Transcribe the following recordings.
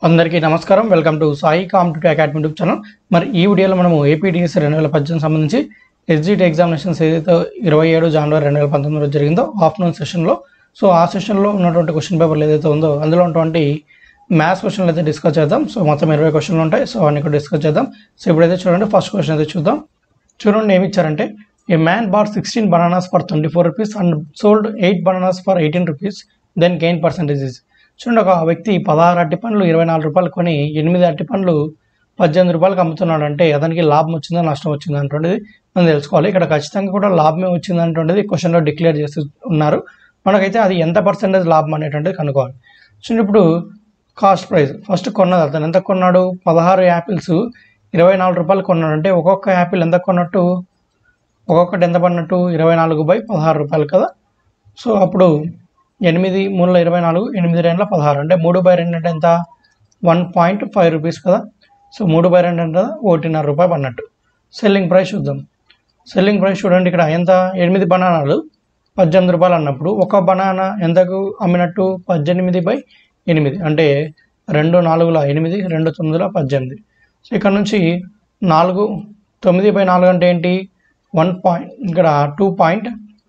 అందరికీ నమస్కారం welcome to Sai competitive academy YouTube channel మరి ఈ వీడియోలో మనము ఏపీటీఎస్ రెండు వేల పద్దెనిమిది సంబంధించి ఎస్జిటి ఎగ్జామినేషన్స్ ఏదైతే ఇరవై ఏడు జనవరి రెండు వేల పంతొమ్మిదిలో జరిగిందో ఆఫ్టర్నూన్ సెషన్లో సో ఆ సెషన్లో ఉన్నటువంటి క్వశ్చన్ పేపర్లు ఏదైతే ఉందో అందులో ఉన్నటువంటి మ్యాథ్స్ క్వశ్చన్లు అయితే డిస్కస్ చేద్దాం సో మొత్తం ఇరవై క్వశ్చన్లు ఉంటాయి సో అన్ని కూడా డిస్కస్ చేద్దాం సో ఇప్పుడైతే చూడండి ఫస్ట్ క్వశ్చన్ అయితే చూద్దాం చూడండి ఏమి ఇచ్చారంటే a man bought sixteen bananas for twenty four rupees and sold eight bananas for eighteen rupees then gain percentage is చూడండి ఒక వ్యక్తి పదహారు అట్టి పండ్లు ఇరవై నాలుగు రూపాయలు కొని ఎనిమిది అట్టి పండ్లు పద్దెనిమిది రూపాయలకు అమ్ముతున్నాడు అంటే అతనికి లాభం వచ్చిందా నష్టం వచ్చిందా అంటుండేది మనం తెలుసుకోవాలి ఇక్కడ ఖచ్చితంగా కూడా లాభమే వచ్చింది అంటుండేది క్వశ్చన్లో డిక్లేర్ చేస్తూ ఉన్నారు మనకైతే అది ఎంత పర్సెంటేజ్ లాభం అనేటువంటిది కనుక్కోవాలి చూడండి ఇప్పుడు కాస్ట్ ప్రైస్ ఫస్ట్ కొన్నది అతను ఎంత కొన్నాడు పదహారు యాపిల్స్ ఇరవై నాలుగు రూపాయలు కొన్నాడు అంటే ఒక్కొక్క యాపిల్ ఎంత కొన్నట్టు ఒక్కొక్కటి ఎంత పడినట్టు ఇరవై నాలుగు బై పదహారు రూపాయలు కదా సో అప్పుడు ఎనిమిది మూడుల ఇరవై నాలుగు ఎనిమిది రెండుల పదహారు అంటే మూడు బై రెండు అంటే ఎంత వన్ పాయింట్ ఫైవ్ రూపీస్ కదా సో మూడు బై రెండు అంటే ఒకటిన్నర రూపాయలు పడినట్టు సెల్లింగ్ ప్రైస్ చూద్దాం సెల్లింగ్ ప్రైస్ చూడండి ఇక్కడ ఎంత ఎనిమిది బనానాలు పద్దెనిమిది రూపాయలు అన్నప్పుడు ఒక బనానా ఎంతకు అమ్మినట్టు పద్దెనిమిది బై ఎనిమిది అంటే రెండు నాలుగుల ఎనిమిది రెండు తొమ్మిదిల పద్దెనిమిది సో ఇక్కడ నుంచి నాలుగు తొమ్మిది బై నాలుగు అంటే ఏంటి వన్ పాయింట్ ఇక్కడ టూ పాయింట్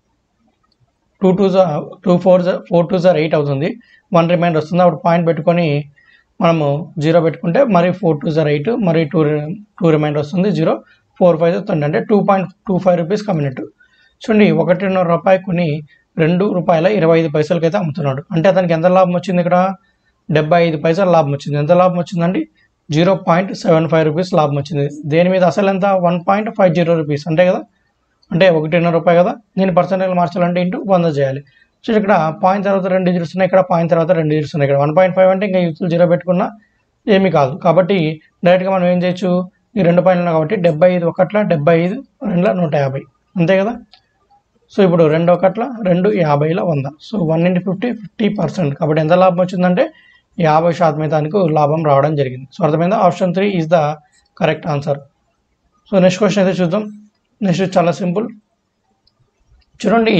టూ టూ జా టూ ఫోర్ జా ఫోర్ టూ జార్ ఎయిట్ అవుతుంది వన్ రిమైండర్ వస్తుంది అప్పుడు పాయింట్ పెట్టుకొని మనము జీరో పెట్టుకుంటే మరి ఫోర్ టూ జార్ ఎయిట్ మరి టూ టూ రిమైండర్ వస్తుంది జీరో ఫోర్ ఫైవ్ వస్తుంది అంటే two point two five rupees కమ్మినట్టు చూడండి ఒకటిన్నర రూపాయి కొని రెండు రూపాయల ఇరవై ఐదు పైసలకి అయితే అమ్ముతున్నాడు అంటే అతనికి ఎంత లాభం వచ్చింది ఇక్కడ డెబ్బై ఐదు పైసలు లాభం వచ్చింది ఎంత లాభం వచ్చిందండి zero point seven five rupees లాభం వచ్చింది దేని మీద అసలు ఎంత one point five zero rupees అంతే కదా అంటే ఒకటిన్నర రూపాయి కదా నేను పర్సెంటేజ్ మార్చాలంటే ఇంటూ వంద చేయాలి సో ఇక్కడ పాయింట్ తర్వాత రెండు డిజిట్స్ ఉన్నాయి ఇక్కడ పాయింట్ తర్వాత రెండు డిజిట్స్ ఉన్నాయి ఇక్కడ వన్ పాయింట్ ఫైవ్ అంటే ఇంకా యూత్లు జీరో పెట్టుకున్నా ఏమీ కాదు కాబట్టి డైరెక్ట్గా మనం ఏం చేయొచ్చు ఈ రెండు పాయింట్లు ఉన్నాయి కాబట్టి డెబ్బై ఐదు ఒకట్ల డెబ్బై ఐదు రెండుల నూట యాభై అంతే కదా సో ఇప్పుడు రెండు ఒకట్ల రెండు యాభైల వంద so one into fifty fifty percent కాబట్టి ఎంత లాభం వచ్చిందంటే యాభై శాతం అయితే దానికి లాభం రావడం జరిగింది సో అర్థమైందా option three is the correct answer so next question అయితే చూద్దాం నెక్స్ట్ చాలా సింపుల్ చూడండి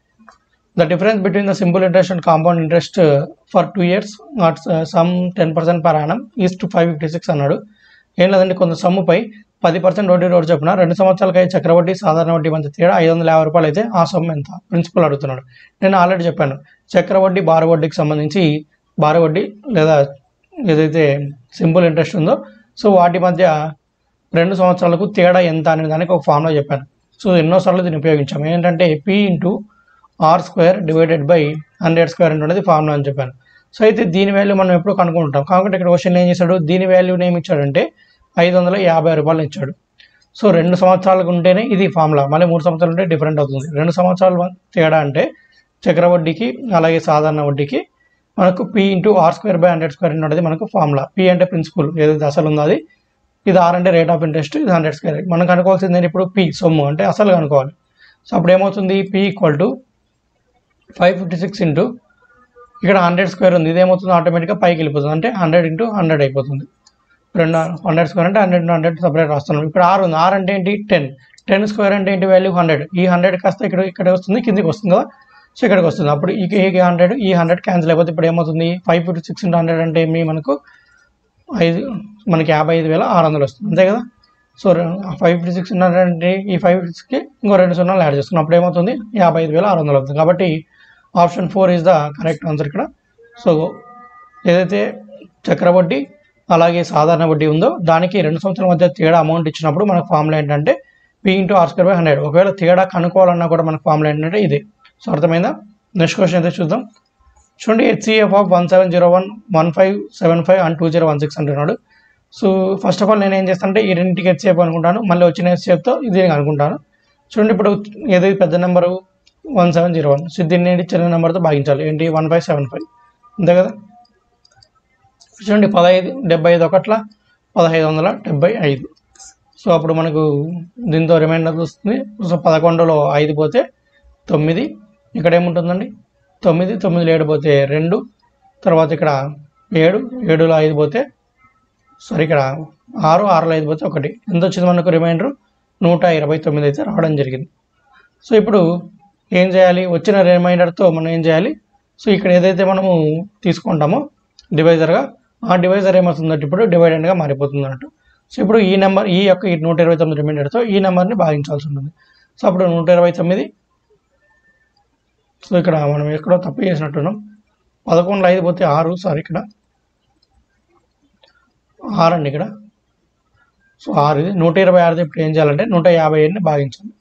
the difference between the simple interest and compound interest for two years not sum ten percent per annum is to five fifty six అన్నాడు ఏం లేదండి కొంత సమ్ముపై పది percent వడ్డీ రోడ్ చొప్పున రెండు సంవత్సరాలకై చక్రవడ్డీ సాధారణ వడ్డీ మధ్య తేడా ఐదు వందల యాభై రూపాయలు అయితే ఆ సొమ్ము ఎంత ప్రిన్సిపల్ అడుగుతున్నాడు నేను ఆల్రెడీ చెప్పాను చక్రవడ్డీ బార వడ్డీకి సంబంధించి బార వడ్డీ లేదా ఏదైతే సింపుల్ ఇంట్రెస్ట్ ఉందో సో వాటి మధ్య రెండు సంవత్సరాలకు తేడా ఎంత అనే దానికి ఒక ఫార్ములా చెప్పాను సో ఎన్నోసార్లు దీన్ని ఉపయోగించాము ఏంటంటే P into R square divided by hundred square అనేది ఫార్ములా అని చెప్పాను సో అయితే దీని వాల్యూ మనం ఎప్పుడు కనుక్కుంటాం కాబట్టి ఇక్కడ క్వశ్చన్ ఏం చేశాడు దీని వాల్యూని ఏమి ఇచ్చాడంటే ఐదు వందల యాభై రూపాయలు ఇచ్చాడు సో రెండు సంవత్సరాలకు ఉంటేనే ఇది ఫార్ములా మళ్ళీ మూడు సంవత్సరాలు ఉంటే డిఫరెంట్ అవుతుంది రెండు సంవత్సరాలు తేడా అంటే చక్ర వడ్డీకి అలాగే సాధారణ వడ్డీకి మనకు P into R square by hundred square అనేది మనకు ఫార్ములా పి అంటే ప్రిన్సిపల్ ఏదైతే అసలు ఉందో అది ఇది ఆర్ అంటే రేట్ ఆఫ్ ఇంట్రెస్ట్ ఇది హండ్రెడ్ స్క్వేర్ మనం కనుక్కోవాల్సింది ఏంటి ఇప్పుడు పి సొమ్ము అంటే అసలు కనుక్కోవాలి సో అప్పుడు ఏమవుతుంది P equal to five fifty six into ఇక్కడ హండ్రెడ్ స్క్వేర్ ఉంది ఇదేమవుతుంది ఆటోమేటిక్గా పైకి వెళ్ళిపోతుంది అంటే హండ్రెడ్ ఇంటూ హండ్రెడ్ అయిపోతుంది రెండు హండ్రెడ్ స్క్వేర్ అంటే హండ్రెడ్ ఇంటూ హండ్రెడ్ సపరేట్ రాస్తున్నాం ఇప్పుడు ఆర్ ఉంది ఆర్ అంటే ఏంటి టెన్ టెన్ స్క్వేర్ అంటే ఏంటి వాల్యూ హండ్రెడ్ ఈ హండ్రెడ్ కాస్త ఇక్కడ ఇక్కడ వస్తుంది కిందికి వస్తుంది కదా సో ఇక్కడికి వస్తుంది అప్పుడు ఈ ఈ హండ్రెడ్ ఈ హండ్రెడ్ క్యాన్సిల్ అయిపోతే ఇప్పుడు ఏమవుతుంది five fifty six into hundred అంటే ఏమి మనకు ఐదు మనకి యాభై ఐదు వేల ఆరు వందలు వస్తుంది అంతే కదా so five fifty six hundred అంటే ఈ ఫైవ్ ఫిఫ్టీస్కి ఇంకో రెండు సున్నాలు యాడ్ చేసుకున్నాం అప్పుడు ఏమవుతుంది యాభై ఐదు వేల ఆరు వందలు అవుతుంది కాబట్టి option four is the correct answer ఇక్కడ సో ఏదైతే చక్రవడ్డీ అలాగే సాధారణ వడ్డీ ఉందో దానికి రెండు సంవత్సరాల మధ్య తేడా అమౌంట్ ఇచ్చినప్పుడు మనకు ఫార్ములా ఏంటంటే P into R square by hundred ఒకవేళ తేడా కనుక్కోవాలన్నా కూడా మనకు ఫార్ములా ఏంటంటే ఇదే సో అర్థమైందా నెక్స్ట్ క్వశ్చన్ అయితే చూద్దాం చూడండి HCF of one seven zero one one five seven five and two zero one six అంటున్నాడు సో ఫస్ట్ ఆఫ్ ఆల్ నేను ఏం చేస్తానంటే ఈ రెండింటికి హెచ్సిఎఫ్ అనుకుంటాను మళ్ళీ వచ్చిన హెచ్సిఎఫ్తో దీనికి అనుకుంటాను చూడండి ఇప్పుడు ఏదైతే పెద్ద number one seven zero one so దీన్ని చిన్న నెంబర్తో భాగించాలి ఏంటి వన్ ఫైవ్ సెవెన్ ఫైవ్ అంతే కదా చూడండి పదహైదు డెబ్బై ఐదు ఒకట్ల పదహైదు వందల డెబ్బై ఐదు సో అప్పుడు మనకు దీంతో రిమైండర్ వస్తుంది సో పదకొండులో ఐదు పోతే తొమ్మిది ఇక్కడ ఏముంటుందండి తొమ్మిది తొమ్మిదిలో ఏడు పోతే రెండు తర్వాత ఇక్కడ ఏడు ఏడులో ఐదు పోతే సారీ ఇక్కడ ఆరు ఆరులో ఐదు పోతే ఒకటి ఎంత వచ్చింది మనకు రిమైండర్ నూట ఇరవై తొమ్మిది అయితే రావడం జరిగింది సో ఇప్పుడు ఏం చేయాలి వచ్చిన రిమైండర్తో మనం ఏం చేయాలి సో ఇక్కడ ఏదైతే మనము తీసుకుంటామో డివైజర్గా ఆ డివైజర్ ఏమవుతుందంటే ఇప్పుడు డివైడెండ్గా మారిపోతుంది అన్నట్టు సో ఇప్పుడు ఈ నెంబర్ ఈ యొక్క ఈ నూట ఇరవై తొమ్మిది రిమైండర్తో ఈ నెంబర్ని భాగించాల్సి ఉంటుంది సో అప్పుడు నూట ఇరవై తొమ్మిది సో ఇక్కడ మనం ఎక్కడో తప్పు చేసినట్టున్నాం పదకొండులో ఐదు పోతే ఆరు సారీ ఇక్కడ ఆరు అండి ఇక్కడ సో ఆరు ఇది నూట ఇరవై ఆరుతో ఇప్పుడు ఏం చేయాలంటే నూట యాభై ఏడుని భాగించాలి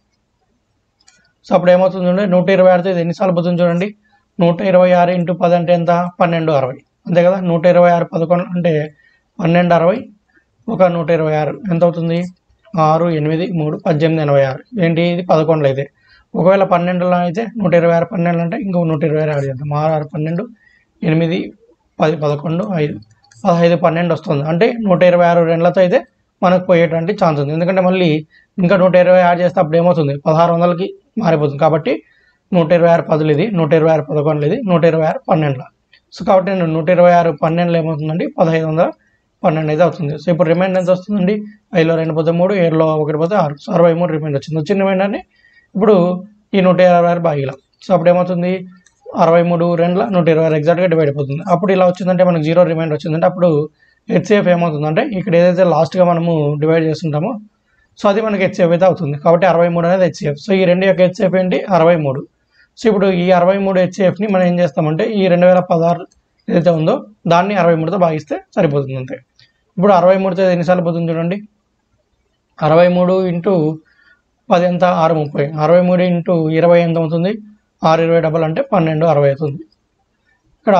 సో అప్పుడు ఏమవుతుంది చూడండి నూట ఇరవై ఆరుతో ఇది ఎన్నిసార్లు పోతుంది చూడండి నూట ఇరవై ఆరు ఇంటూ పది అంటే ఎంత పన్నెండు అరవై అంతే కదా నూట ఇరవై ఆరు పదకొండు అంటే పన్నెండు అరవై ఒక నూట ఇరవై ఆరు ఎంత అవుతుంది ఆరు ఎనిమిది మూడు పద్దెనిమిది ఎనభై ఆరు ఏంటి ఇది పదకొండులో అయితే ఒకవేళ పన్నెండులో అయితే నూట ఇరవై ఆరు పన్నెండు అంటే ఇంకో నూట ఇరవై ఆరు చేద్దాం ఆరు ఆరు పన్నెండు ఎనిమిది పది పదకొండు ఐదు పదహైదు పన్నెండు వస్తుంది అంటే నూట ఇరవై ఆరు రెండ్లతో అయితే మనకు పోయేటువంటి ఛాన్స్ ఉంది ఎందుకంటే మళ్ళీ ఇంకా నూట ఇరవై యాడ్ చేస్తే అప్పుడు ఏమవుతుంది పదహారు వందలకి మారిపోతుంది కాబట్టి నూట ఇరవై ఆరు పదులు ఇది నూట ఇరవై ఆరు పదకొండులు ఇది నూట ఇరవై ఆరు పన్నెండుల సో కాబట్టి నేను నూట ఇరవై ఆరు పన్నెండులో ఏమవుతుందండి పదహైదు వందల పన్నెండు అయితే అవుతుంది సో ఇప్పుడు రిమైండ్ ఎంత వస్తుందండి ఐదులో రెండు పోతే మూడు ఏడులో ఒకటి పోతే ఆరు సో అరవై మూడు రిమైండ్ వచ్చింది వచ్చిన రిమైండర్ని ఇప్పుడు ఈ నూట ఇరవై ఆరు బాగిల సో అప్పుడు ఏమవుతుంది అరవై మూడు రెండుల నూట ఇరవై ఆరు ఎగ్జాక్ట్గా డివైడ్ అయిపోతుంది అప్పుడు ఇలా వచ్చిందంటే మనకు జీరో రిమైండ్ వచ్చిందంటే అప్పుడు హెచ్సిఎఫ్ ఏమవుతుందంటే ఇక్కడ ఏదైతే లాస్ట్గా మనము డివైడ్ చేస్తుంటామో సో అది మనకి హెచ్సిఎఫ్ అయితే అవుతుంది కాబట్టి అరవై మూడు అనేది హెచ్సిఎఫ్ సో ఈ రెండు యొక్క హెచ్సిఎఫ్ ఏంటి అరవై మూడు సో ఇప్పుడు ఈ అరవై మూడు హెచ్సిఎఫ్ని మనం ఏం చేస్తామంటే ఈ రెండు వేల పదహారు ఏదైతే ఉందో దాన్ని అరవై మూడుతో భాగిస్తే సరిపోతుంది అంతే ఇప్పుడు అరవై మూడుతో ఎన్నిసార్లు పోతుంది చూడండి అరవై మూడు ఇంటూ పది ఎంత ఆరు ముప్పై అరవై మూడు ఇంటూ ఇరవై ఎంత అవుతుంది ఆరు ఇరవై డబల్ అంటే పన్నెండు అరవై అవుతుంది ఇక్కడ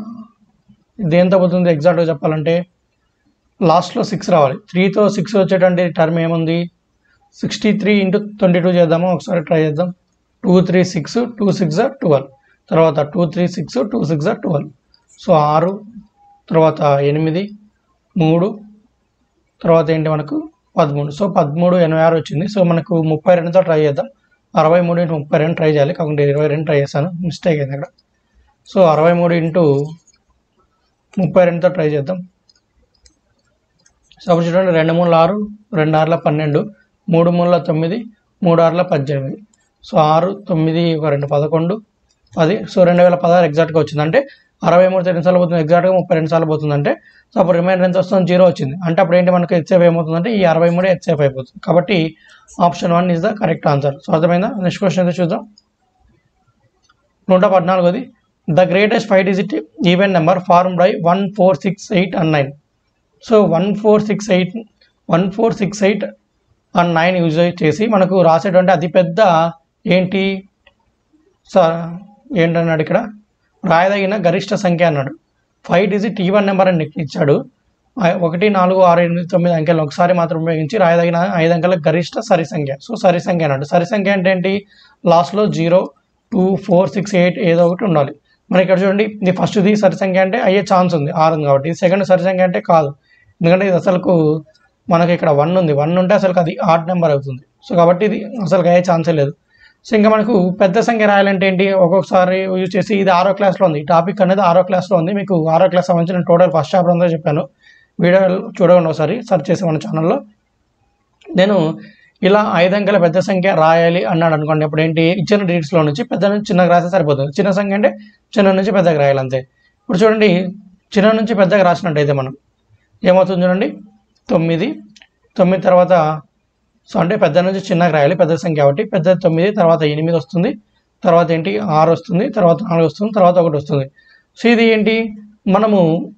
దేంతో పోతుంది ఎగ్జాక్ట్గా చెప్పాలంటే లాస్ట్లో సిక్స్ రావాలి త్రీతో సిక్స్ వచ్చేటువంటి టర్మ్ ఏముంది sixty three into twenty two చేద్దాము ఒకసారి ట్రై చేద్దాం two three six two six twelve తర్వాత two three six two six twelve so ఆరు తర్వాత ఎనిమిది మూడు తర్వాత ఏంటి మనకు పదమూడు సో పదమూడు ఎనభై ఆరు వచ్చింది సో మనకు ముప్పై రెండుతో ట్రై చేద్దాం అరవై మూడు ఇంటూ ముప్పై రెండు ట్రై చేయాలి కాకుండా ఇరవై రెండు ట్రై చేశాను మిస్టేక్ అయింది అక్కడ సో అరవై మూడు ఇంటూ ముప్పై రెండుతో ట్రై చేద్దాం సో అప్పుడు చూడండి రెండు మూడు ఆరు రెండు ఆరుల పన్నెండు మూడు మూడుల తొమ్మిది మూడు ఆరుల పద్దెనిమిది సో ఆరు తొమ్మిది ఒక రెండు పదకొండు పది సో రెండు వేల పదహారు ఎగ్జాక్ట్గా వచ్చింది అంటే అరవై మూడు రెండు సార్లు పోతుంది ఎగ్జాక్ట్గా ముప్పై రెండు సార్లు పోతుంది అంటే సో అప్పుడు రిమైండర్ ఎంత వస్తుంది జీరో వచ్చింది అంటే అప్పుడు ఏంటి మనకి హెచ్ఎఫ్ ఏమవుతుందంటే ఈ అరవై మూడు హెచ్ఎఫ్ అయిపోతుంది కాబట్టి option one is the correct answer so అర్థమైందా నెక్స్ట్ క్వశ్చన్ అయితే చూద్దాం నూట పద్నాలుగోది the greatest five digit even number form by one four six eight and nine so one four six eight one four six eight and nine use చేసి మనకు రాసేటువంటి అతిపెద్ద ఏంటి స ఏంటన్నాడు ఇక్కడ రాయదగిన గరిష్ట సంఖ్య అన్నాడు ఫైవ్ డిజిట్ ఈవెన్ నెంబర్ అని ఇచ్చాడు ఆ ఒకటి నాలుగు ఆరు ఎనిమిది తొమ్మిది అంకెలను ఒకసారి మాత్రం ఉపయోగించి రాయదగిన ఐదు అంకెల గరిష్ట సరి సంఖ్య సో సరి సంఖ్య అన్నాడు సరి సంఖ్య అంటే ఏంటి లాస్ట్లో zero two four six eight ఏదో ఒకటి ఉండాలి మరి ఇక్కడ చూడండి ఇది ఫస్ట్ది సరి సంఖ్య అంటే అయ్యే ఛాన్స్ ఉంది ఆరు ఉంది కాబట్టి ఇది సెకండ్ సరి సంఖ్య అంటే కాదు ఎందుకంటే ఇది అసలుకు మనకి ఇక్కడ వన్ ఉంది వన్ ఉంటే అసలు అది ఆడ్ నెంబర్ అవుతుంది సో కాబట్టి ఇది అసలు అయ్యే ఛాన్సే లేదు సో ఇంకా మనకు పెద్ద సంఖ్య రాయాలంటే ఏంటి ఒక్కొక్కసారి యూజ్ చేసి ఇది ఆరో క్లాస్లో ఉంది ఈ టాపిక్ అనేది ఆరో క్లాస్లో ఉంది మీకు ఆరో క్లాస్ సంబంధించిన టోటల్ ఫస్ట్ చాప్టర్ అంతా చెప్పాను వీడియో చూడకుండా ఒకసారి సెర్చ్ చేసి మన ఛానల్లో నేను ఇలా ఐదు అంకెల పెద్ద సంఖ్య రాయాలి అన్నాడు అనుకోండి ఇప్పుడు ఏంటి ఇచ్చిన డీటెయిల్స్లో నుంచి పెద్ద నుంచి చిన్నగా రాస్తే సరిపోతుంది చిన్న సంఖ్య అంటే చిన్న నుంచి పెద్దగా రాయాలి అంతే ఇప్పుడు చూడండి చిన్న నుంచి పెద్దగా రాసినట్టయితే మనం ఏమవుతుంది చూడండి తొమ్మిది తొమ్మిది తర్వాత సో అంటే పెద్ద నుంచి చిన్నగా రాయాలి పెద్ద సంఖ్య కాబట్టి పెద్ద తొమ్మిది తర్వాత ఎనిమిది వస్తుంది తర్వాత ఏంటి ఆరు వస్తుంది తర్వాత నాలుగు వస్తుంది తర్వాత ఒకటి వస్తుంది సో ఇది ఏంటి మనము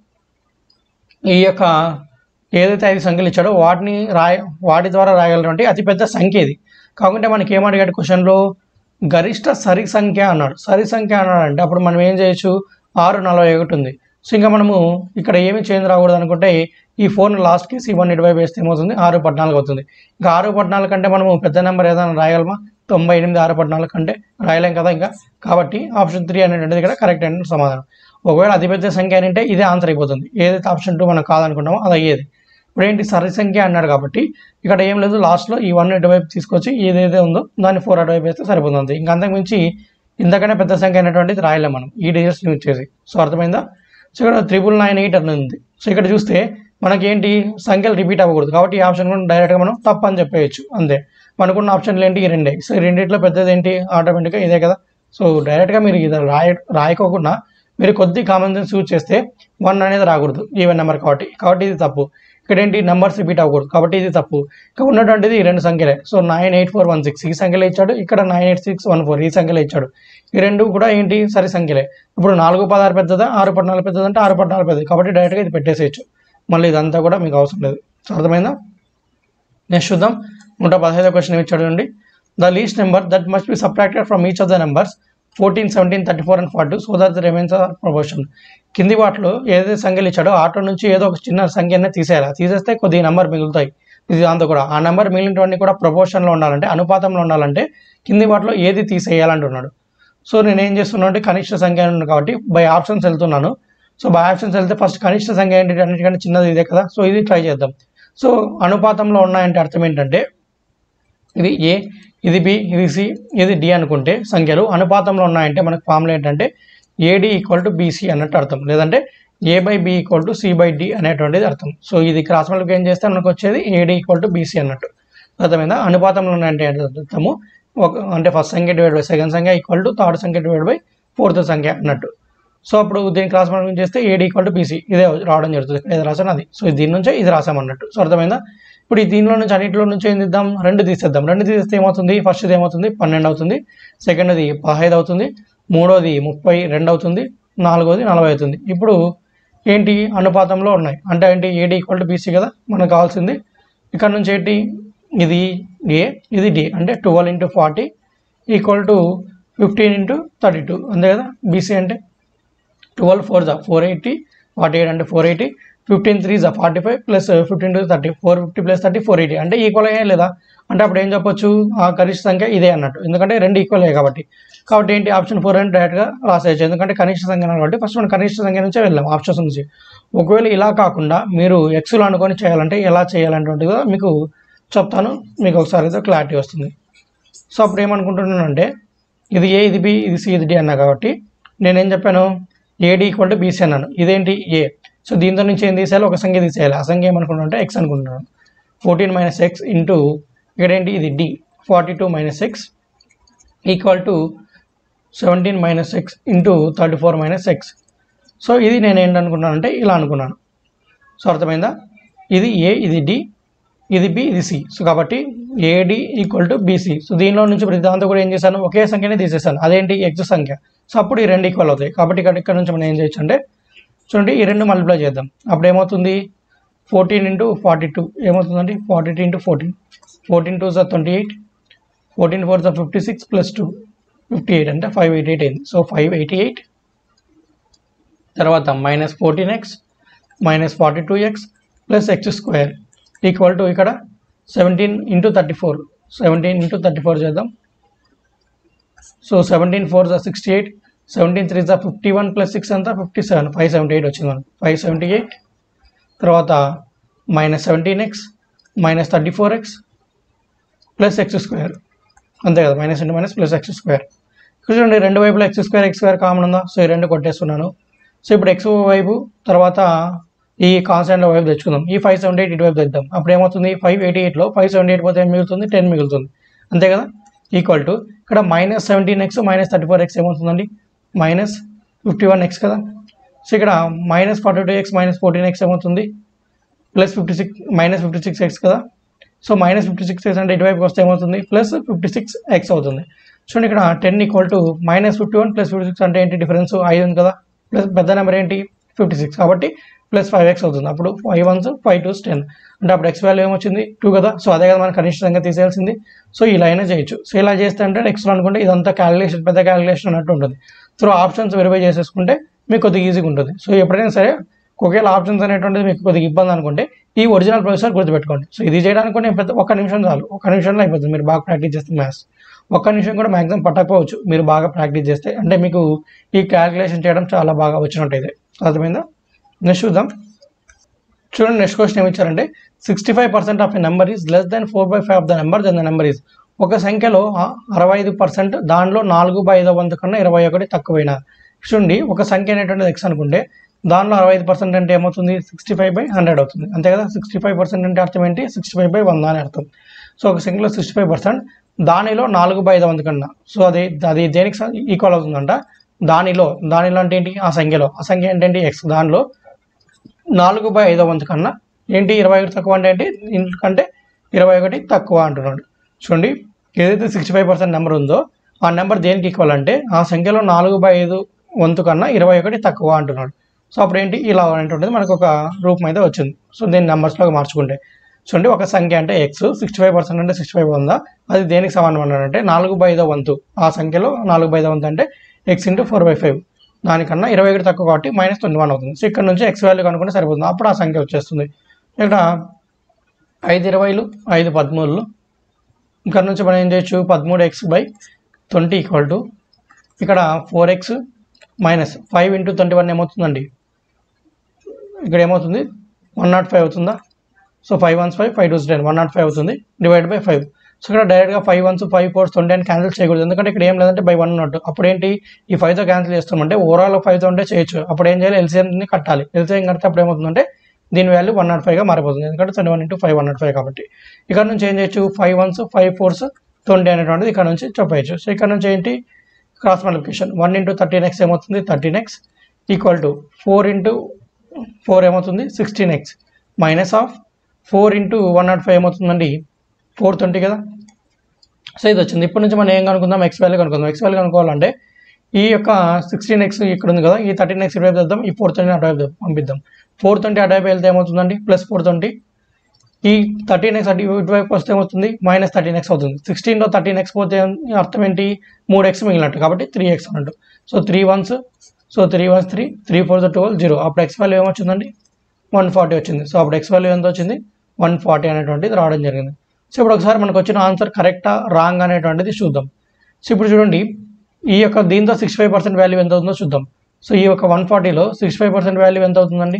ఈ యొక్క ఏదైతే ఐదు సంఖ్యలు ఇచ్చాడో వాటిని రాయ వాటి ద్వారా రాయగలటువంటి అతిపెద్ద సంఖ్య ఇది కాకుంటే మనకి ఏమడిగాడు క్వశ్చన్లో గరిష్ట సరి సంఖ్య అన్నాడు సరి సంఖ్య అన్నాడు అంటే అప్పుడు మనం ఏం చేయొచ్చు ఆరు నలభై ఒకటి ఉంది సో ఇంకా మనము ఇక్కడ ఏమి చేంజ్ రాకూడదు అనుకుంటే ఈ ఫోన్ లాస్ట్కి సి వన్ ఇరవై వేస్తే ఏమవుతుంది ఆరు పద్నాలుగు అవుతుంది ఇంకా ఆరు పద్నాలుగు కంటే మనము పెద్ద నెంబర్ ఏదైనా రాయగలమా తొంభై ఎనిమిది ఆరు పద్నాలుగు కంటే రాయలేం కదా ఇంకా కాబట్టి ఆప్షన్ త్రీ అనేటువంటిది ఇక్కడ కరెక్ట్ అయిన సమాధానం ఒకవేళ అతిపెద్ద సంఖ్య అంటే ఇదే ఆన్సర్ అయిపోతుంది ఏదైతే ఆప్షన్ టూ మనం కాదనుకుంటామో అది అయ్యేది ఇప్పుడు ఏంటి సరి సంఖ్య అన్నాడు కాబట్టి ఇక్కడ ఏం లేదు లాస్ట్లో ఈ వన్ ఇటువైపు తీసుకొచ్చి ఏదైతే ఉందో దాన్ని ఫోర్ అటువైపు వేస్తే సరిపోతుంది ఇంకా అంతకు మించి ఇంతకనే పెద్ద సంఖ్య అనేటువంటిది రాయలేం మనం ఈ డిజిట్స్ యూజ్ చేసి సో అర్థమైందా సో ఇక్కడ త్రిబుల్ నైన్ ఎయిట్ అని ఉంది సో ఇక్కడ చూస్తే మనకేంటి సంఖ్యలు రిపీట్ అవ్వకూడదు కాబట్టి ఈ ఆప్షన్ కూడా డైరెక్ట్గా మనం తప్పు అని చెప్పేయచ్చు అంతే మనకున్న ఆప్షన్లు ఏంటి ఈ రెండే సో ఈ రెండిట్లో పెద్దది ఏంటి ఆటోమేటిక్గా ఇదే కదా సో డైరెక్ట్గా మీరు ఇది రాయ రాయకోకుండా మీరు కొద్ది కామన్ సెన్స్ యూజ్ చేస్తే వన్ అనేది రాకూడదు ఈవెన్ నెంబర్ కాబట్టి కాబట్టి ఇది తప్పు ఇక్కడ ఏంటి నెంబర్స్ రిపీట్ అవ్వకూడదు కాబట్టి ఇది తప్పు ఇక్కడ ఉన్నటువంటిది ఈ రెండు సంఖ్యలే so nine eight four one six ఈ సంఖ్యలో ఇచ్చాడు ఇక్కడ nine eight six one four ఈ సంఖ్యలో ఇచ్చాడు ఈ రెండు కూడా ఏంటి సరి సంఖ్యలే ఇప్పుడు నాలుగు పదహారు పెద్దదా ఆరు పద్నాలుగు పెద్దదా అంటే ఆరు పద్నాలుగు పెద్దది కాబట్టి డైరెక్ట్గా ఇది పెట్టేసేయచ్చు మళ్ళీ ఇదంతా కూడా మీకు అవసరం లేదు సో అర్థమైందా నెక్స్ట్ చూద్దాం నూట పదహైదో క్వశ్చన్ ఇచ్చాడు చూడండి the least number that must be subtracted from each of the numbers fourteen seventeen thirty four and forty so that the remains are proportion కింది వాటిలో ఏదైతే సంఖ్యలు ఇచ్చాడో ఆటో నుంచి ఏదో ఒక చిన్న సంఖ్యనే తీసేయాలి తీసేస్తే కొద్ది నెంబర్ మిగులుతాయి ఇది దాంతో కూడా ఆ నెంబర్ మిగిలినవన్నీ కూడా ప్రపోర్షన్లో ఉండాలంటే అనుపాతంలో ఉండాలంటే కింది వాటిలో ఏది తీసేయాలంటున్నాడు సో నేను ఏం చేస్తున్నాను అంటే కనిష్ట సంఖ్య ఉంది కాబట్టి బై ఆప్షన్స్ వెళ్తున్నాను సో బై ఆప్షన్స్ వెళ్తే ఫస్ట్ కనిష్ట సంఖ్య ఏంటి అన్నిటికంటే చిన్నది ఇదే కదా సో ఇది ట్రై చేద్దాం సో అనుపాతంలో ఉన్నాయంటే అర్థం ఏంటంటే ఇది ఏ ఇది బి ఇది సి ఇది డి అనుకుంటే సంఖ్యలు అనుపాతంలో ఉన్నాయంటే మనకు ఫార్ములా ఏంటంటే ఏడి ఈక్వల్ టు బీసీ అన్నట్టు అర్థం లేదంటే A by B equal to C by D అనేటువంటిది అర్థం సో ఇది క్రాస్ మల్టిప్లికేషన్ ఏం చేస్తే మనకు వచ్చేది ఏడి ఈక్వల్ టు బీసీ అన్నట్టు అర్థమైందా అనుపాతంలో ఉన్నాయంటే అర్థము ఒక అంటే ఫస్ట్ సంఖ్య డివైడ్ బై సెకండ్ సంఖ్య ఈక్వల్ టు థర్డ్ సంఖ్య డివైడ్ బై ఫోర్త్ సంఖ్య అన్నట్టు సో అప్పుడు దీన్ని క్రాస్ మల్టిప్లికేషన్ చేస్తే ఏడి ఈక్వల్ టు బీసీ ఇదే రావడం జరుగుతుంది ఇక్కడ ఇది రాసాను అది సో దీని నుంచే ఇది రాసామన్నట్టు సో అర్థమైందా ఇప్పుడు ఈ దీనిలో నుంచి అన్నింటిలో నుంచి ఏం తీద్దాం రెండు తీసేద్దాం రెండు తీసేస్తే ఏమవుతుంది ఫస్ట్ది ఏమవుతుంది పన్నెండు అవుతుంది సెకండ్ది పదహైదు అవుతుంది మూడోది ముప్పై రెండు అవుతుంది నాలుగోది నలభై అవుతుంది ఇప్పుడు ఏంటి అనుపాతంలో ఉన్నాయి అంటే ఏంటి ఏడి ఈక్వల్ టు బీసీ కదా మనకు కావాల్సింది ఇక్కడ నుంచి ఏంటి ఇది ఏ ఇది డి అంటే twelve into forty equal to fifteen into thirty two అంతే కదా బీసీ అంటే ట్వెల్వ్ ఫోర్ జా ఫోర్ ఎయిటీ ఫార్టీ ఎయిట్ అంటే ఫోర్ ఎయిటీ ఫిఫ్టీన్ త్రీ జా forty five plus fifteen two thirty four fifty plus thirty four eighty అంటే equal అయ్యే లేదా అంటే అప్పుడు ఏం చెప్పొచ్చు ఆ కనిష్ట సంఖ్య ఇదే అన్నట్టు ఎందుకంటే రెండు ఈక్వల్ అయ్యాయి కాబట్టి కాబట్టి ఏంటి ఆప్షన్ ఫోర్ అని డైరెక్ట్గా రాసేయచ్చు ఎందుకంటే కనిష్ట సంఖ్య కాబట్టి ఫస్ట్ మనం కనిష్ట సంఖ్య నుంచే వెళ్ళాం ఆప్షన్స్ నుంచి ఒకవేళ ఇలా కాకుండా మీరు ఎక్స్లో అనుకొని చేయాలంటే ఎలా చేయాలంటే కూడా మీకు చెప్తాను మీకు ఒకసారి అయితే క్లారిటీ వస్తుంది సో అప్పుడు ఏమనుకుంటున్నానంటే ఇది ఏ ఇది బి ఇది సి ఇది డి అన్నా కాబట్టి నేనేం చెప్పాను ఏడి ఈక్వల్ టు బీసీ అన్నాను ఇదేంటి ఏ సో దీంతో నుంచి ఏం తీసేయాలి ఒక సంఖ్య తీసేయాలి ఆ సంఖ్య ఏమనుకుంటున్నాను అంటే ఎక్స్ అనుకుంటున్నాను ఫోర్టీన్ మైనస్ ఎక్స్ ఇంటూ ఇక్కడ ఏంటి ఇది D forty two minus X equal to seventeen minus X into thirty four minus X so ఇది నేను ఏంటనుకున్నానంటే ఇలా అనుకున్నాను సో అర్థమైందా ఇది ఏ ఇది డి ఇది బి ఇది సి సో కాబట్టి AD equal to BC so దీనిలో నుంచి ప్రతి దాంతో కూడా ఏం చేశాను ఒకే సంఖ్యనే తీసేసాను అదేంటి ఎక్స్ సంఖ్య సో అప్పుడు ఈ రెండు ఈక్వల్ అవుతాయి కాబట్టి ఇక్కడ ఇక్కడ నుంచి మనం ఏం చేయొచ్చు అంటే చూడండి ఈ రెండు మల్టిప్లై చేద్దాం అప్పుడు ఏమవుతుంది ఫోర్టీన్ ఇంటూ ఫార్టీ టూ ఏమవుతుందండి forty two into fourteen fourteen two సార్ ట్వంటీ ఎయిట్ ఫోర్టీన్ ఫోర్ సార్ fifty six plus two fifty eight అంటే ఫైవ్ ఎయిటీ ఎయిట్ అయింది సో ఫైవ్ ఎయిటీ ఎయిట్ తర్వాత minus fourteen X minus forty two X plus X square equal to ఇక్కడ seventeen into thirty four seventeen into thirty four చేద్దాం so seventeen four జా sixty eight seventeen three జా fifty one plus six అంతా fifty seven five seventy eight వచ్చింది మనకు five seventy eight తర్వాత minus seventeen X minus thirty four X plus X square అంతే కదా minus into minus plus X square ఇక్కడ చూడండి రెండు వైపులా X square X square common ఉందా సో ఈ రెండు కొట్టేస్తున్నాను సో ఇప్పుడు ఎక్స్ వైపు తర్వాత ఈ కాన్స్టెంట్ వైపు తెచ్చుకుందాం ఈ ఫైవ్ సెవెంటీ ఎయిట్ ఇటువైపు తెద్దాం అప్పుడు ఏమవుతుంది ఫైవ్ ఎయిటీ ఎయిట్లో ఫైవ్ సెవెంటీ ఎయిట్ పోతే ఏం మిగులుతుంది టెన్ మిగులుతుంది అంతే కదా ఈక్వల్ టు ఇక్కడ minus seventeen X minus thirty four X ఏమవుతుందండి మైనస్ ఫిఫ్టీ వన్ ఎక్స్ కదా సో ఇక్కడ minus forty two X minus fourteen X ఏమవుతుంది plus fifty six minus fifty six X కదా so minus fifty six X అంటే ఇటువైపు వస్తే ఏమవుతుంది plus fifty six X అవుతుంది చూడండి ఇక్కడ ten equal to minus fifty one plus fifty six అంటే ఏంటి డిఫరెన్స్ ఐదు ఉంది కదా ప్లస్ పెద్ద నెంబర్ ఏంటి ఫిఫ్టీ సిక్స్ కాబట్టి ప్లస్ ఫైవ్ ఎక్స్ అవుతుంది అప్పుడు five ones five twos ten అంటే అప్పుడు ఎక్స్ వాల్యూ ఏమొచ్చింది టూ కదా సో అదే కదా మనం కనిష్ట సంఖ్య తీసేయాల్సింది సో ఇలా అయినా చేయొచ్చు సో ఇలా చేస్తే అంటే ఎక్స్లో అనుకుంటే ఇదంతా క్యాలిక్యులేషన్ పెద్ద క్యాలిక్యులేషన్ అన్నట్టు ఉంటుంది సో ఆప్షన్స్ వెరిఫై చేసేసుకుంటే మీకు కొద్దిగా ఈజీగా ఉంటుంది సో ఎప్పుడైనా సరే ఒకవేళ ఆప్షన్స్ అనేటువంటిది మీకు కొద్దిగా ఇబ్బంది అనుకుంటే ఈ ఒరిజినల్ ప్రొఫెసర్ గుర్తుపెట్టుకోండి సో ఇది చేయడానికి నేను పెద్ద ఒక్క నిమిషం చాలు ఒక నిమిషంలో అయిపోతుంది మీరు బాగా ప్రాక్టీస్ చేస్తే మ్యాథ్స్ ఒక్క నిమిషం కూడా మ్యాక్సిమం పట్టకపోవచ్చు మీరు బాగా ప్రాక్టీస్ చేస్తే అంటే మీకు ఈ క్యాలిక్యులేషన్ చేయడం చాలా బాగా వచ్చినట్టయితే అర్థమైందా నెక్స్ట్ చూద్దాం చూడండి నెక్స్ట్ క్వశ్చన్ ఏమి ఇచ్చారంటే sixty five percent of a number is less than four by five of the number then the number is ఒక సంఖ్యలో ఆ- అరవై ఐదు పర్సెంట్ దానిలో నాలుగు బై ఐదో వంతు కన్నా ఇరవై ఒకటి తక్కువైన చూడండి ఒక సంఖ్య అనేటువంటిది ఎక్స్ అనుకుంటే దానిలో అరవై ఐదు పర్సెంట్ అంటే ఏమవుతుంది సిక్స్టీ ఫైవ్ బై హండ్రెడ్ అవుతుంది అంతే కదా సిక్స్టీ ఫైవ్ పర్సెంట్ అంటే అర్థం ఏంటి సిక్స్టీ ఫైవ్ బై వంద అని అర్థం సో ఒక సంఖ్యలో సిక్స్టీ ఫైవ్ పర్సెంట్ దానిలో నాలుగు బై ఐదు వంతు కన్నా సో అది అది దేనికి ఈక్వల్ అవుతుందంట దానిలో దానిలో అంటే ఏంటి ఆ సంఖ్యలో ఆ సంఖ్య ఏంటంటే ఎక్స్ దానిలో నాలుగు బై ఐదో వంతు కన్నా ఏంటి ఇరవై ఒకటి తక్కువ అంటే ఏంటి ఇంకంటే ఇరవై ఒకటి తక్కువ అంటున్నాడు చూడండి ఏదైతే సిక్స్టీ ఫైవ్ పర్సెంట్ నెంబర్ ఉందో ఆ నెంబర్ దేనికి ఈక్వల్ అంటే ఆ సంఖ్యలో నాలుగు బై ఐదు వంతు కన్నా ఇరవై ఒకటి తక్కువ అంటున్నాడు సో అప్పుడు ఏంటి ఇలా అనేటువంటిది మనకు ఒక రూపం అయితే వచ్చింది సో దీన్ని నెంబర్స్లో మార్చుకుంటే చూడండి ఒక సంఖ్య అంటే ఎక్స్ సిక్స్టీ ఫైవ్ పర్సెంట్ అంటే సిక్స్టీ ఫైవ్ ఉందా అది దేనికి సమానం అన్నాడంటే నాలుగు బై ఐదో వంతు ఆ సంఖ్యలో నాలుగు బై ఐదో వంతు అంటే X into four by five దానికన్నా ఇరవై ఒకటి తక్కువ కాబట్టి మైనస్ ట్వంటీ వన్ అవుతుంది సో ఇక్కడ నుంచి ఎక్స్ వాల్యూ కనుక్కుంటే సరిపోతుంది అప్పుడు ఆ సంఖ్య వచ్చేస్తుంది ఇక్కడ ఐదు ఇరవైలు ఐదు పదమూడులు ఇక్కడ నుంచి మనం ఏం చేయొచ్చు పదమూడు X by twenty equal to ఇక్కడ four X minus five into twenty one ఏమవుతుందండి ఇక్కడ ఏమవుతుంది వన్ నాట్ ఫైవ్ అవుతుందా so five ones five five twos ten one nought five అవుతుంది డివైడ్ బై ఫైవ్ సో ఇక్కడ డైరెక్ట్గా five ones five fours twenty అని cancel చేయకూడదు ఎందుకంటే ఇక్కడ ఏం లేదంటే బై వన్ ఉన్నట్టు అప్పుడు ఏంటి ఈ ఫైవ్తో క్యాన్సిల్ చేస్తామంటే ఓవరాల్ ఫైవ్తో ఉంటే చేయొచ్చు అప్పుడు ఏం చేయాలి ఎల్సీఎంని కట్టాలి ఎల్సీఎం కడితే అప్పుడు ఏమవుతుందంటే దీని వాల్యూ వన్ నాట్ ఫైవ్గా మారిపోతుంది ఎందుకంటే twenty one into five one nought five కాబట్టి ఇక్కడ నుంచి ఏం చేయొచ్చు five ones five fours twenty అనేటువంటిది ఇక్కడ నుంచి చెప్పేయచ్చు సో ఇక్కడ నుంచి ఏంటి cross multiplication one into thirteen x ఏమవుతుంది thirteen x equal to four into four ఏమవుతుంది sixteen x minus of four into one nought five ఏమవుతుందండి ఫోర్ ట్వంటీ కదా సో ఇది వచ్చింది ఇప్పటి నుంచి మనం ఏం కనుక్కుందాం ఎక్స్ వాల్యూ కనుక్కుందాం ఎక్స్ వాల్యూ కనుక్కోవాలంటే ఈ యొక్క సిక్స్టీన్ ఎక్స్ ఇక్కడ ఉంది కదా ఈ థర్టీన్ ఎక్స్ ఇటువైపు తెద్దాం ఈ ఫోర్ ట్వంటీ అటువైపు పంపిద్దాం ఫోర్ ట్వంటీ అటువైపు వెళ్తే ఏమవుతుందండి ప్లస్ ఫోర్ ట్వంటీ ఈ థర్టీన్ ఎక్స్ అటు ఇటువైపు వస్తే ఏమవుతుంది మైనస్ థర్టీన్ ఎక్స్ అవుతుంది సిక్స్టీన్లో థర్టీన్ ఎక్స్ పోతే అర్థం ఏంటి మూడు ఎక్స్ మిగిలినట్టు కాబట్టి త్రీ ఎక్స్ అన్నట్టు so three ones so three ones three three four twelve zero అప్పుడు ఎక్స్ వాల్యూ ఏమొచ్చిందండి వన్ ఫార్టీ వచ్చింది సో అప్పుడు ఎక్స్ వాల్యూ ఎంత వచ్చింది వన్ ఫార్టీ అనేటువంటిది రావడం జరిగింది సో ఇప్పుడు ఒకసారి మనకు వచ్చిన ఆన్సర్ కరెక్టా రాంగ్ అనేటువంటిది చూద్దాం సో ఇప్పుడు చూడండి ఈ యొక్క దీంతో సిక్స్టీ ఫైవ్ పర్సెంట్ వాల్యూ ఎంత అవుతుందో చూద్దాం సో ఈ యొక్క వన్ ఫార్టీలో సిక్స్టీ ఫైవ్ పర్సెంట్ వాల్యూ ఎంత అవుతుందండి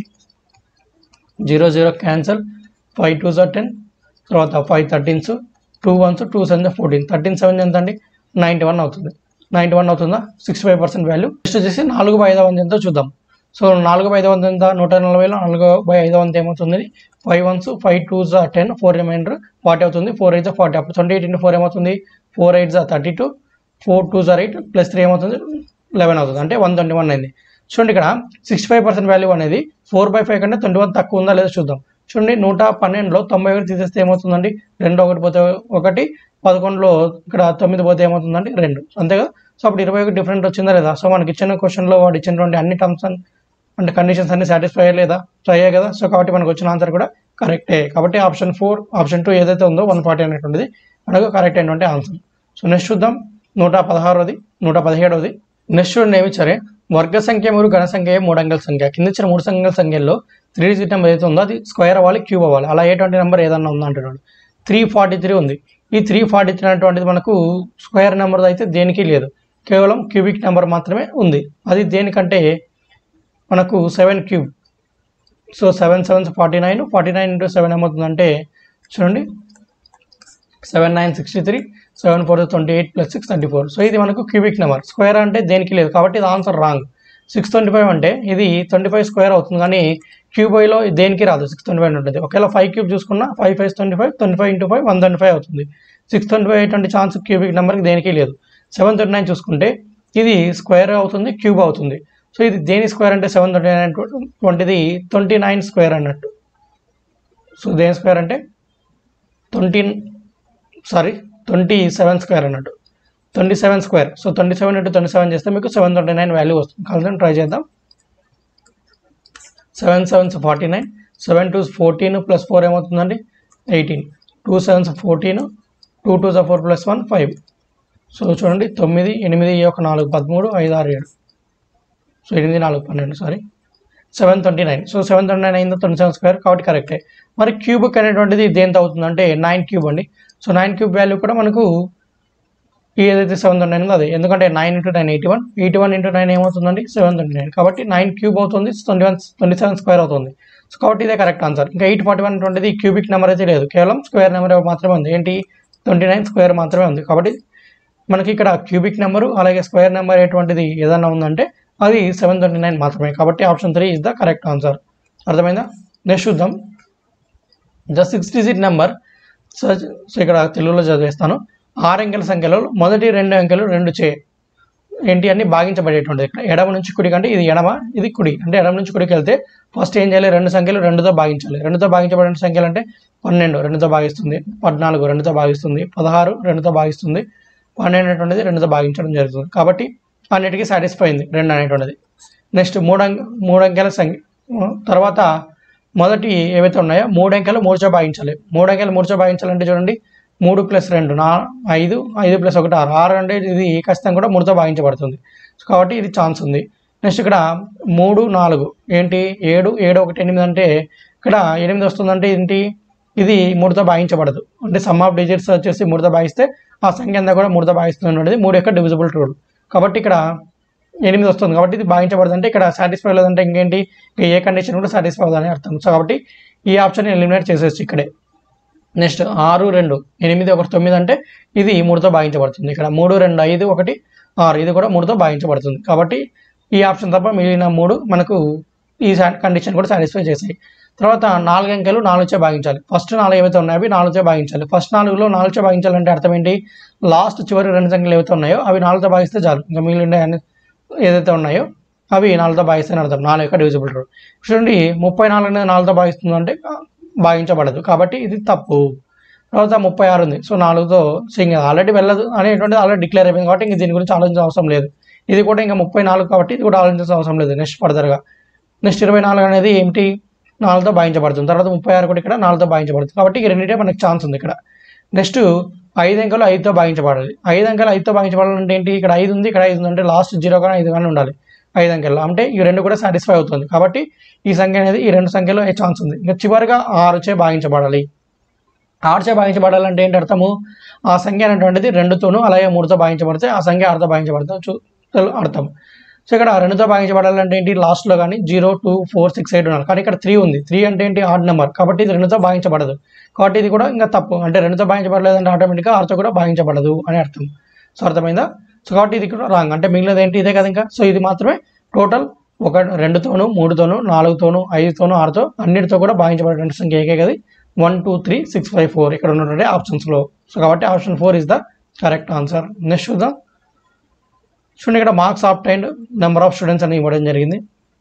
zero zero cancel five two జా టెన్ తర్వాత five thirteens two ones two seven fourteen thirteen seven ఎంత అండి నైంటీ వన్ అవుతుంది నైంటీ వన్ అవుతుందా sixty five percent value next వచ్చేసి నాలుగు బై ఐదు వంద ఎంతో చూద్దాం సో నాలుగు బై ఐదు వంద ఎంత నూట నలభైలో నాలుగు బై ఐదు వంద ఏమవుతుంది ఫైవ్ వన్స్ ఫైవ్ టూ జా టెన్ ఫోర్ రిమైండర్ ఫార్టీ అవుతుంది ఫోర్ ఎయిట్ జా ఫార్టీ అప్పుడు ట్వంటీ ఎయిట్ ఇంటూ ఫోర్ ఏమవుతుంది ఫోర్ ఎయిట్ జా థర్టీ టూ ఫోర్ టూ జా ఎయిట్ ప్లస్ త్రీ ఏమవుతుంది లెవెన్ అవుతుంది అంటే వన్ ట్వంటీ వన్ అయింది చూడండి ఇక్కడ సిక్స్టీ ఫైవ్ పర్సెంట్ వాల్యూ అనేది ఫోర్ బై ఫైవ్ కంటే ట్వంటీ వన్ తక్కువ ఉందా లేదా చూద్దాం చూడండి నూట పన్నెండులో తొంభై ఒకటి తీసేస్తే ఏమవుతుందండి రెండు ఒకటి పోతే ఒకటి పదకొండులో ఇక్కడ తొమ్మిది పోతే ఏమవుతుందండి రెండు అంతేగా సో అప్పుడు ఇరవై ఒకటి డిఫరెంట్ వచ్చిందా లేదా సో మనకి ఇచ్చిన క్వశ్చన్లో వాడు ఇచ్చినటువంటి అన్ని టర్మ్స్ అంటే కండిషన్స్ అన్ని సాటిస్ఫై అయ్యలేదా సో అయ్యాయి కదా సో కాబట్టి మనకు వచ్చిన ఆన్సర్ కూడా కరెక్టే కాబట్టి ఆప్షన్ ఫోర్ ఆప్షన్ టూ ఏదైతే ఉందో వన్ ఫార్టీ అనేటువంటిది మనకు కరెక్ట్ అయినటువంటి ఆన్సర్ సో నెక్స్ట్ చూద్దాం నూట పదహారవది నూట పదిహేడవది నెక్స్ట్ చూడండి ఏమి సరే వర్గ సంఖ్య మరియు ఘన సంఖ్య మూడు అంకెల సంఖ్య కింద ఇచ్చిన మూడు సంఖ్యల సంఖ్యల్లో త్రీ డిజిట్ నెంబర్ ఏదైతే ఉందో అది స్క్వేర్ అవ్వాలి క్యూబ్ అవ్వాలి అలా ఎటువంటి నెంబర్ ఏదన్నా ఉందా అంటున్నాడు త్రీ ఫార్టీ త్రీ ఉంది ఈ త్రీ ఫార్టీ త్రీ అనేటువంటిది మనకు స్క్వేర్ నెంబర్ అయితే దేనికి లేదు కేవలం క్యూబిక్ నెంబర్ మాత్రమే ఉంది అది దేనికంటే మనకు seven cube so seven sevens forty nine forty nine into seven ఏమవుతుందంటే చూడండి seven nine sixty three seven four twenty eight plus six thirty four so ఇది మనకు క్యూబిక్ నెంబర్ స్క్వేర్ అంటే దేనికి లేదు కాబట్టి ఇది answer wrong six twenty five అంటే ఇది ట్వంటీ ఫైవ్ స్క్వేర్ అవుతుంది కానీ క్యూబైలో దేనికి రాదు సిక్స్ ట్వంటీ ఫైవ్ ఉంటుంది ఒకవేళ ఫైవ్ క్యూబ్ చూసుకున్నా five five twenty five twenty five into five one twenty five అవుతుంది సిక్స్ ట్వంటీ ఫైవ్ ఎటువంటి ఛాన్స్ క్యూబిక్ నెంబర్కి దేనికి లేదు సెవెన్ థర్టీ నైన్ చూసుకుంటే ఇది స్క్వేర్ అవుతుంది క్యూబ్ అవుతుంది సో ఇది దేని స్క్వేర్ అంటే సెవెన్ థర్టీ నైన్ ట్వంటీది ట్వంటీ నైన్ స్క్వేర్ అన్నట్టు సో దేని స్క్వేర్ అంటే twenty sorry twenty seven square అన్నట్టు twenty seven square so twenty seven into twenty seven చేస్తే మీకు సెవెన్ ట్వంటీ నైన్ వాల్యూ వస్తుంది కలిసి ట్రై చేద్దాం seven sevens forty nine seven two fourteen plus four ఏమవుతుందండి eighteen two sevens fourteen two two జా four plus one five so చూడండి తొమ్మిది ఎనిమిది ఒక నాలుగు పదమూడు ఐదు ఆరు ఏడు సో ఎనిమిది నాలుగు పన్నెండు sorry seven twenty nine so seven twenty nine అయిందో ట్వంటీ సెవెన్ స్క్వేర్ కాబట్టి కరెక్టే మరి క్యూబిక్ అనేటువంటిది దేంతో అవుతుందంటే నైన్ క్యూబ్ అండి సో నైన్ క్యూబ్ వాల్యూ కూడా మనకు ఈ ఏదైతే సెవెన్ ట్వంటీ నైన్ ఉందో అదే ఎందుకంటే nine into nine eighty one eighty one into nine ఏమవుతుందండి సెవెన్ ట్వంటీ నైన్ కాబట్టి నైన్ క్యూబ్ అవుతుంది twenty one twenty seven square అవుతుంది సో కాబట్టి ఇదే కరెక్ట్ ఆన్సర్ ఇంకా ఎయిట్ ఫార్టీ వన్ ట్వంటీది క్యూబిక్ నెంబర్ అయితే లేదు కేవలం స్క్వేర్ నెంబర్ మాత్రమే ఉంది ఏంటి ట్వంటీ నైన్ స్క్వేర్ మాత్రమే ఉంది కాబట్టి మనకి ఇక్కడ క్యూబిక్ నెంబరు అలాగే స్క్వేర్ నెంబర్ ఎటువంటిది ఏదైనా ఉందంటే అది సెవెన్ ట్వంటీ నైన్ మాత్రమే కాబట్టి option three is the correct answer అర్థమైందా నెక్స్ట్ చూద్దాం the six digit number so so ఇక్కడ తెలుగులో చదివేస్తాను ఆరు అంకెల సంఖ్యలో మొదటి రెండు అంకెలు రెండు చే ఏంటి అన్ని భాగించబడేటువంటిది ఇక్కడ ఎడమ నుంచి కుడి కంటే ఇది ఎడమ ఇది కుడి అంటే ఎడమ నుంచి కుడికి వెళ్తే ఫస్ట్ ఏం చేయాలి రెండు సంఖ్యలు రెండుతో భాగించాలి రెండుతో భాగించబడిన సంఖ్యలు అంటే పన్నెండు రెండుతో భాగిస్తుంది పద్నాలుగు రెండుతో భాగిస్తుంది పదహారు రెండుతో భాగిస్తుంది పన్నెండు అనేటువంటిది రెండుతో భాగించడం జరుగుతుంది కాబట్టి అన్నిటికీ సాటిస్ఫై అయింది రెండు అనేటువంటిది నెక్స్ట్ మూడు అంక మూడు అంకెల సంఖ్య తర్వాత మొదటి ఏవైతే ఉన్నాయో మూడు అంకెలు మూడుచో భాగించాలి మూడు అంకెలు మూడుచో భాగించాలంటే చూడండి మూడు ప్లస్ రెండు నా ఐదు ఐదు ప్లస్ ఒకటి ఆరు ఆరు అంటే ఇది ఖచ్చితంగా కూడా మూడుతో భాగించబడుతుంది సో కాబట్టి ఇది ఛాన్స్ ఉంది నెక్స్ట్ ఇక్కడ మూడు నాలుగు ఏంటి ఏడు ఏడు ఒకటి ఎనిమిది అంటే ఇక్కడ ఎనిమిది వస్తుందంటే ఏంటి ఇది మూడుతో భాగించబడదు అంటే సమ్ ఆఫ్ డిజిట్స్ వచ్చేసి మూడుతో భాగిస్తే ఆ సంఖ్య అంతా కూడా మూడుతో భాగిస్తుంది అనేది మూడు యొక్క డివిజిబుల్ రూల్ కాబట్టి ఇక్కడ ఎనిమిది వస్తుంది కాబట్టి ఇది భాగించబడదు అంటే ఇక్కడ సాటిస్ఫై లేదంటే ఇంకేంటి ఇక ఏ కండిషన్ కూడా సాటిస్ఫై అవ్వదని అర్థం సో కాబట్టి ఈ ఆప్షన్ ఎలిమినేట్ చేసేసి ఇక్కడే నెక్స్ట్ ఆరు రెండు ఎనిమిది ఒకటి తొమ్మిది అంటే ఇది మూడుతో భాగించబడుతుంది ఇక్కడ మూడు రెండు ఐదు ఒకటి ఆరు ఇది కూడా మూడుతో భాగించబడుతుంది కాబట్టి ఈ ఆప్షన్ తప్ప మిగిలిన మూడు మనకు ఈ కండిషన్ కూడా సాటిస్ఫై చేసాయి తర్వాత నాలుగు అంకెలు నాలుగుచే భాగించాలి ఫస్ట్ నాలుగు ఏవైతే ఉన్నాయో అవి నాలుగుచే భాగించాలి ఫస్ట్ నాలుగులో నాలుగుచే భాగించాలంటే అర్థం ఏంటి లాస్ట్ చివరి రెండు సంఖ్యలు ఏవైతే ఉన్నాయో అవి నాలుగుతో భాగిస్తే చాలు ఇంకా మిగిలిన అన్ని ఏదైతే ఉన్నాయో అవి నాలుగుతో భాగిస్తేనే అర్థం నాలుగు యొక్క డివిజిబుల్ రూల్ చూడండి ముప్పై నాలుగు అనేది నాలుగుతో భాగిస్తుందంటే భాగించబడదు కాబట్టి ఇది తప్పు తర్వాత ముప్పై ఆరు ఉంది సో నాలుగుతో సింగ్ ఆల్రెడీ వెళ్ళదు అనేటువంటిది ఆల్రెడీ డిక్లేర్ అయిపోయింది కాబట్టి ఇంక దీని గురించి ఆలోచించిన అవసరం లేదు ఇది కూడా ఇంకా ముప్పై నాలుగు కాబట్టి ఇది కూడా ఆలోచించాల్సిన అవసరం లేదు నెక్స్ట్ ఫర్దర్గా నెక్స్ట్ ఇరవై నాలుగు అనేది ఏమిటి నాలుగుతో భాగించబడుతుంది తర్వాత ముప్పై ఆరు కూడా ఇక్కడ నాలుగుతో భాగించబడుతుంది కాబట్టి ఈ రెండింటే మనకి ఛాన్స్ ఉంది ఇక్కడ నెక్స్ట్ ఐదు అంకెలు ఐదుతో భాగించబడాలి ఐదు అంకెలు ఐదుతో భాగించబడాలంటే ఏంటి ఇక్కడ ఐదు ఉంది ఇక్కడ ఐదు ఉంది అంటే లాస్ట్ జీరో కానీ ఐదు కానీ ఉండాలి ఐదు అంకెలు అంటే ఈ రెండు కూడా సాటిస్ఫై అవుతుంది కాబట్టి ఈ సంఖ్య అనేది ఈ రెండు సంఖ్యలో ఏ ఛాన్స్ ఉంది ఇంకా చివరిగా ఆరుచే భాగించబడాలి ఆరుచే భాగించబడాలంటే ఏంటి అర్థము ఆ సంఖ్య అనేటువంటిది రెండుతోనూ అలాగే మూడుతో భాగించబడితే ఆ సంఖ్య ఆరుతో భాగించబడుతుంది చూ తెలు- అర్థం సో ఇక్కడ రెండుతో భాగించబడాలంటే ఏంటి లాస్ట్లో కానీ zero two four six eight ఉన్నారు కానీ ఇక్కడ త్రీ ఉంది త్రీ అంటే ఏంటి ఆడ్ నెంబర్ కాబట్టి ఇది రెండుతో భాగించబడదు కాబట్టి ఇది కూడా ఇంకా తప్పు అంటే రెండుతో భాగించబడలేదంటే ఆటోమేటిక్గా ఆరుతో కూడా భాగించబడదు అని అర్థం సో అర్థమైందా సో కాబట్టి ఇది కూడా రాంగ్ అంటే మిగిలినది ఏంటి ఇదే కదా ఇంకా సో ఇది మాత్రమే టోటల్ ఒక రెండుతోనూ మూడుతోనూ నాలుగుతోనూ ఐదుతోనూ ఆరుతో అన్నిటితో కూడా భాగించబడే సంఖ్య ఏకే కదా one two three six five four ఇక్కడ ఉన్నటువంటి ఆప్షన్స్లో సో కాబట్టి option four is the correct answer next చూద్దాం చూడండి ఇక్కడ marks obtained number of students అని ఇవ్వడం జరిగింది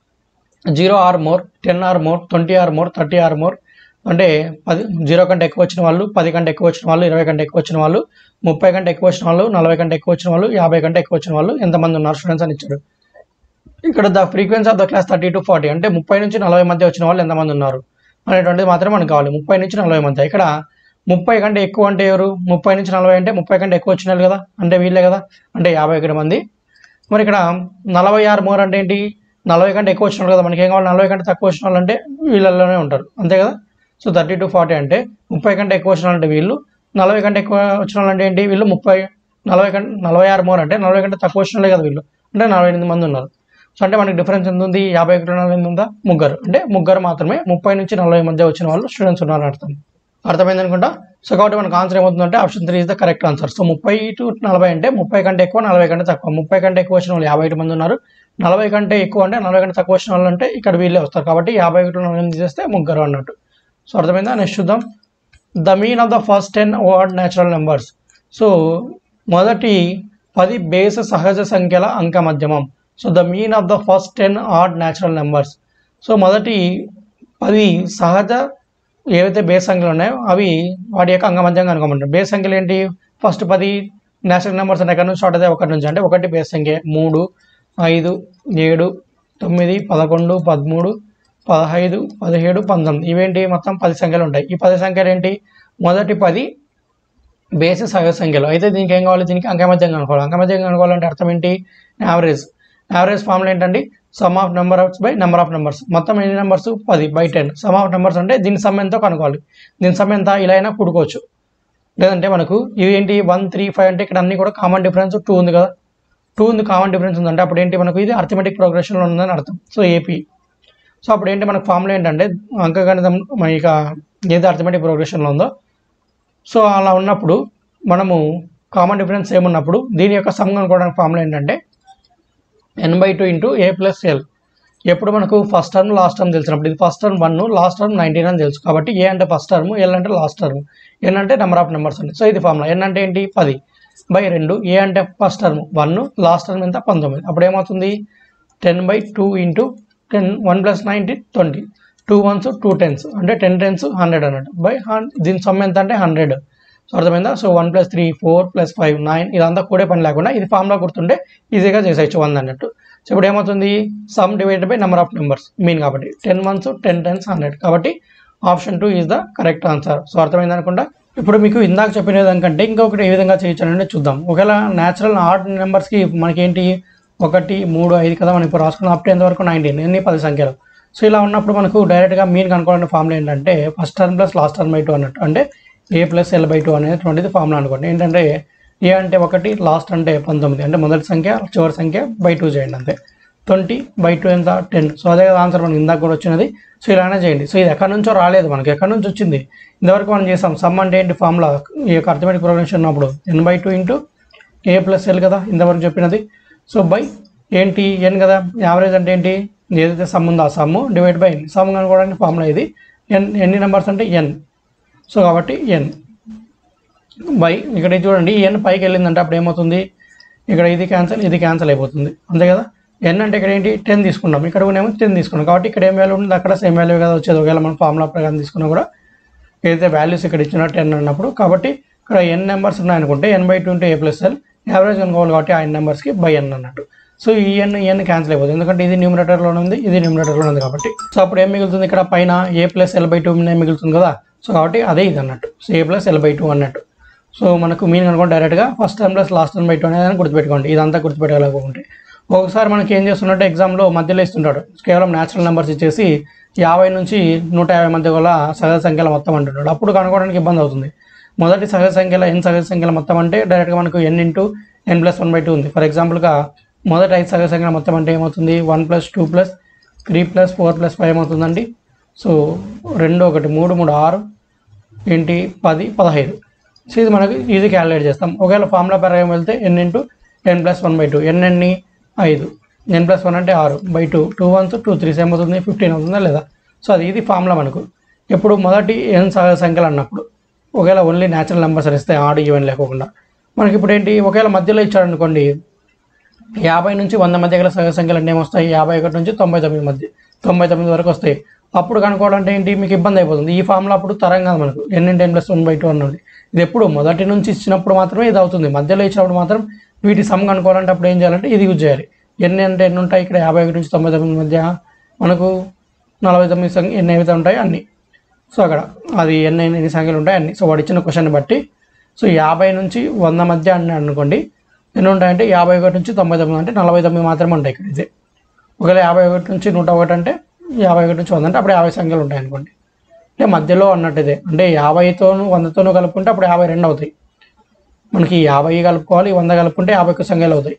zero or more ten or more twenty or more thirty or more అంటే పది జీరో కంటే ఎక్కువ వచ్చిన వాళ్ళు పది కంటే ఎక్కువ వచ్చిన వాళ్ళు ఇరవై కంటే ఎక్కువ వచ్చిన వాళ్ళు ముప్పై కంటే ఎక్కువ వచ్చిన వాళ్ళు నలభై కంటే ఎక్కువ వచ్చిన వాళ్ళు యాభై కంటే ఎక్కువ వచ్చిన వాళ్ళు ఎంతమంది ఉన్నారు స్టూడెంట్స్ అని ఇచ్చారు ఇక్కడ the frequency of the class thirty to forty అంటే ముప్పై నుంచి నలభై మధ్య వచ్చిన వాళ్ళు ఎంతమంది ఉన్నారు అనేటువంటిది మాత్రమే మనకు కావాలి ముప్పై నుంచి నలభై మధ్య ఇక్కడ ముప్పై కంటే ఎక్కువ అంటే ఎవరు ముప్పై నుంచి నలభై అంటే ముప్పై కంటే ఎక్కువ వచ్చిన వాళ్ళు కదా అంటే వీళ్ళే కదా అంటే యాభై ఒకటి మంది మరి ఇక్కడ నలభై ఆరు మోర్ అంటే ఏంటి నలభై కంటే ఎక్కువ వచ్చిన వాళ్ళు కదా మనకి ఏం కావాలి నలభై కంటే తక్కువ వచ్చిన వాళ్ళు అంటే వీళ్ళలోనే ఉంటారు అంతే కదా సో థర్టీ టు ఫార్టీ అంటే ముప్పై కంటే ఎక్కువ వచ్చిన వాళ్ళు అంటే వీళ్ళు నలభై కంటే ఎక్కువ వచ్చిన వాళ్ళు అంటే ఏంటి వీళ్ళు ముప్పై నలభై కంటే నలభై ఆరు మోర్ అంటే నలభై కంటే తక్కువ వచ్చిన వాళ్ళే కదా వీళ్ళు అంటే నలభై ఎనిమిది మంది ఉన్నారు సో అంటే మనకి డిఫరెన్స్ ఎంత ఉంది యాభై ఒకటి నలభై ఎనిమిది ఉందా ముగ్గురు అంటే ముగ్గురు మాత్రమే ముప్పై నుంచి నలభై మధ్య వచ్చిన వాళ్ళు స్టూడెంట్స్ ఉన్నారని అర్థం అర్థమైంది అనుకుంటా సో కాబట్టి మనకు ఆన్సర్ ఏమవుతుందంటే option three is the correct answer so ముప్పై టు నలభై అంటే ముప్పై కంటే ఎక్కువ నలభై కంటే తక్కువ ముప్పై కంటే ఎక్కువ వచ్చిన వాళ్ళు యాభై ఒకటి మంది ఉన్నారు నలభై కంటే ఎక్కువ అంటే నలభై కంటే తక్కువ వచ్చిన వాళ్ళు అంటే ఇక్కడ వీళ్ళే వస్తారు కాబట్టి యాభై ఒకటి నలభై ఎనిమిది చేస్తే ముగ్గురు అన్నట్టు సో అర్థమైందా నెక్స్ట్ చూద్దాం the mean of the first ten word natural numbers so మొదటి పది బేస్ సహజ సంఖ్యల అంక మధ్యమం so the mean of the first ten odd natural numbers so మొదటి పది సహజ ఏవైతే బేస్ సంఖ్యలు ఉన్నాయో అవి వాటి యొక్క అంగమధ్యంగా అనుకోమంటారు బేస్ సంఖ్యలు ఏంటి ఫస్ట్ పది నేషనల్ నెంబర్స్ అంటే ఎక్కడి నుంచి స్టార్ట్ అవుతాయి ఒకటి నుంచి అంటే ఒకటి బేస్ సంఖ్య మూడు ఐదు ఏడు తొమ్మిది పదకొండు పదమూడు పదహైదు పదిహేడు పంతొమ్మిది ఇవేంటి మొత్తం పది సంఖ్యలు ఉంటాయి ఈ పది సంఖ్యలు ఏంటి మొదటి పది బేస్ సహజ సంఖ్యలు అయితే దీనికి ఏం కావాలి దీనికి అంకమధ్యంగా అనుకోవాలి అంకమధ్యంగా అనుకోవాలంటే అర్థం ఏంటి యావరేజ్ యావరేజ్ ఫార్ములా ఏంటండి sum of number of by number of numbers మొత్తం ఎన్ని నెంబర్స్ పది by ten sum of numbers అంటే దీని సమ్ ఎంతో కనుక్కోవాలి దీని సమ్ ఎంత ఇలా అయినా కూడుకోవచ్చు లేదంటే మనకు ఇవి ఏంటి వన్ త్రీ ఫైవ్ అంటే ఇక్కడ అన్ని కూడా కామన్ డిఫరెన్స్ టూ ఉంది కదా టూ ఉంది కామన్ డిఫరెన్స్ ఉందంటే అప్పుడు ఏంటి మనకు ఇది అర్థమెటిక్ ప్రోగ్రెషన్లో ఉందని అర్థం సో ఏపీ సో అప్పుడు ఏంటి మనకు ఫార్ములా ఏంటంటే అంకగణితం మన ఇక ఏది అర్థమెటిక్ ప్రోగ్రెషన్లో ఉందో సో అలా ఉన్నప్పుడు మనము కామన్ డిఫరెన్స్ ఏమున్నప్పుడు దీని యొక్క సమ్ కనుక్కోవడానికి ఫార్ములా ఏంటంటే n by two into a plus l ఎప్పుడు మనకు ఫస్ట్ టర్మ్ లాస్ట్ టర్మ్ తెలిసినప్పుడు ఇది first term one last term nineteen అని తెలుసు కాబట్టి ఏ అంటే ఫస్ట్ టర్మ్ ఎల్ అంటే లాస్ట్ టర్మ్ ఎన్ అంటే నెంబర్ ఆఫ్ నెంబర్స్ ఉంది సో ఇది ఫార్ములా ఎన్ అంటే ఏంటి పది బై రెండు ఏ అంటే first term one last term ఎంత పంతొమ్మిది అప్పుడు ఏమవుతుంది ten by two into ten one plus ninety twenty two ones two tens అంటే టెన్ టెన్స్ హండ్రెడ్ అన్నట్టు బై దీని సమ్ ఎంత అంటే హండ్రెడ్ సో అర్థమైందా so one plus three four plus five nine ఇదంతా కూడే పని లేకుండా ఇది ఫార్ములా గుర్తుంటే ఈజీగా చేసేయచ్చు వంద అన్నట్టు సో ఇప్పుడు ఏమవుతుంది sum divided by number of numbers mean కాబట్టి ten ones ten tens hundred కాబట్టి option two is the correct answer so అర్థమైంది అనుకుంటా ఇప్పుడు మీకు ఇందాక చెప్పిన దానికంటే ఇంకొకటి ఏ విధంగా చేయొచ్చు అనేది చూద్దాం ఒకవేళ న్యాచురల్ ఆర్డ్ నెంబర్స్కి మనకేంటి ఒకటి మూడు ఐదు కదా మనం ఇప్పుడు రాసుకున్న అప్ టెన్త్ వరకు నైన్టీన్ ఎన్ని పది సంఖ్యలు సో ఇలా ఉన్నప్పుడు మనకు డైరెక్ట్గా మీన్ కనుక్కోవాలని ఫార్ములా ఏంటంటే first term plus last term by two అన్నట్టు అంటే a plus l by two అనేటువంటిది ఫార్ములా అనుకోండి ఏంటంటే ఏ అంటే ఒకటి లాస్ట్ అంటే పంతొమ్మిది అంటే మొదటి సంఖ్య చివరి సంఖ్య బై టూ చేయండి అంతే ట్వంటీ బై టూ ఎంత టెన్ సో అదే కదా ఆన్సర్ మనకి ఇందాక కూడా వచ్చినది సో ఇలానే చేయండి సో ఇది ఎక్కడి నుంచో రాలేదు మనకి ఎక్కడి నుంచి వచ్చింది ఇంతవరకు మనం చేసాం సమ్ అంటే ఏంటి ఫార్ములా ఈ యొక్క అర్థమెటిక్ ప్రోగ్రెషన్ ఉన్నప్పుడు n by two into a plus l కదా ఇంతవరకు చెప్పినది సో బై ఏంటి ఎన్ కదా యావరేజ్ అంటే ఏంటి ఏదైతే సమ్ ఉందో ఆ sum divide by n sum కనుకోవడానికి ఫార్ములా ఇది ఎన్ ఎన్ని నెంబర్స్ అంటే ఎన్ సో కాబట్టి ఎన్ బై ఇక్కడ ఇది చూడండి ఈ ఎన్ పైకి వెళ్ళిందంటే అప్పుడు ఏమవుతుంది ఇక్కడ ఇది క్యాన్సల్ ఇది క్యాన్సల్ అయిపోతుంది అంతే కదా ఎన్ అంటే ఇక్కడ ఏంటి టెన్ తీసుకున్నాం ఇక్కడ కూడా ఏమో టెన్ తీసుకున్నాం కాబట్టి ఇక్కడ ఏం వాల్యూ ఉంటుంది అక్కడ సేమ్ వాల్యూ కదా వచ్చేది ఒకవేళ మనం ఫార్ములా ప్రకారం తీసుకున్నా కూడా ఏదైతే వాల్యూస్ ఇక్కడ ఇచ్చిన టెన్ అన్నప్పుడు కాబట్టి ఇక్కడ ఎన్ నెంబర్స్ ఉన్నాయనుకుంటే n by two into a plus l average అనుకోవాలి కాబట్టి ఆ ఎన్ నెంబర్స్కి బై ఎన్ అన్నట్టు సో ఈ ఎన్ ఎన్ క్యాన్సిల్ అయిపోతుంది ఎందుకంటే ఇది న్యూమరేటర్లో ఉంది ఇది న్యూమరేటర్లో ఉంది కాబట్టి సో అప్పుడు ఏం మిగులుతుంది ఇక్కడ పైన a plus l by two మిగులుతుంది కదా సో కాబట్టి అదే ఇది అన్నట్టు so a plus l by two అన్నట్టు సో మనకు మీన్ అనుకోండి డైరెక్ట్గా first term plus last term by two అనేది గుర్తుపెట్టుకోండి ఇదంతా గుర్తుపెట్టగలకుంటే ఒకసారి మనకి ఏం చేస్తున్నట్టు ఎగ్జామ్లో మధ్యలో ఇస్తుంటాడు కేవలం న్యాచురల్ నెంబర్స్ ఇచ్చేసి యాభై నుంచి నూట యాభై మధ్య గల సహజ సంఖ్యల మొత్తం అంటున్నాడు అప్పుడు కనుక్కోవడానికి ఇబ్బంది అవుతుంది మొదటి సహజ సంఖ్యల ఎన్ సహజ సంఖ్యల మొత్తం అంటే డైరెక్ట్గా మనకు n into n plus one by two ఉంది ఫర్ ఎగ్జాంపుల్గా మొదటి ఐదు సహజ సంఖ్యల మొత్తం అంటే ఏమవుతుంది one plus two plus three plus four plus five ఏమవుతుందండి సో రెండు ఒకటి మూడు మూడు ఆరు ఏంటి పది పదహైదు సో ఇది మనకు ఈజీ క్యాలిక్యులేట్ చేస్తాం ఒకవేళ ఫార్ములా ప్రకారం వెళ్తే n into n plus one by two n ఎన్ని ఐదు ఎన్ ప్లస్ వన్ అంటే ఆరు by two two ones two threes ఏమవుతుంది ఫిఫ్టీన్ అవుతుందా లేదా సో అది ఇది ఫార్ములా మనకు ఇప్పుడు మొదటి ఎన్ సహజ సంఖ్యలు అన్నప్పుడు ఒకవేళ ఓన్లీ న్యాచురల్ నెంబర్స్ ఇస్తే ఆడు ఈవెన్ లేకోకుండా మనకి ఇప్పుడు ఏంటి ఒకవేళ మధ్యలో ఇచ్చాడు అనుకోండి యాభై నుంచి వంద మధ్య గల సహజ సంఖ్యలు అంటే ఏమొస్తాయి యాభై ఒకటి నుంచి తొంభై తొమ్మిది మధ్య తొంభై తొమ్మిది వరకు వస్తాయి అప్పుడు కనుక్కోవాలంటే ఏంటి మీకు ఇబ్బంది అయిపోతుంది ఈ ఫార్ములా అప్పుడు తరం కాదు మనకు n into n plus one by two అన్నది ఇది ఎప్పుడు మొదటి నుంచి ఇచ్చినప్పుడు మాత్రమే ఇది అవుతుంది మధ్యలో ఇచ్చినప్పుడు మాత్రం వీటి సమ్ కనుక్కోవాలంటే అప్పుడు ఏం చేయాలంటే ఇది యూజ్ చేయాలి ఎన్ని అంటే ఎన్ని ఉంటాయి ఇక్కడ యాభై ఒకటి నుంచి తొంభై తొమ్మిది మధ్య మనకు నలభై తొమ్మిది సంఖ్య ఎన్ని అయితే ఉంటాయి అన్ని సో అక్కడ అది ఎన్ని ఎన్ని సంఖ్యలు ఉంటాయి అన్ని సో వాడు ఇచ్చిన క్వశ్చన్ బట్టి సో యాభై నుంచి వంద మధ్య అని అనుకోండి ఎన్ని ఉంటాయంటే యాభై ఒకటి నుంచి తొంభై తొమ్మిది అంటే నలభై తొమ్మిది మాత్రమే ఉంటాయి ఇక్కడ ఇదే ఒకవేళ యాభై ఒకటి నుంచి నూట ఒకటి అంటే యాభై ఒకటి నుంచి వంద అంటే అప్పుడు యాభై సంఖ్యలు ఉంటాయి అనుకోండి అంటే మధ్యలో అన్నట్టు ఇదే అంటే యాభైతోనూ వందతోనూ కలుపుకుంటే అప్పుడు యాభై రెండు అవుతాయి మనకి యాభై కలుపుకోవాలి వంద కలుపుకుంటే యాభై ఒక్క సంఖ్యలు అవుతాయి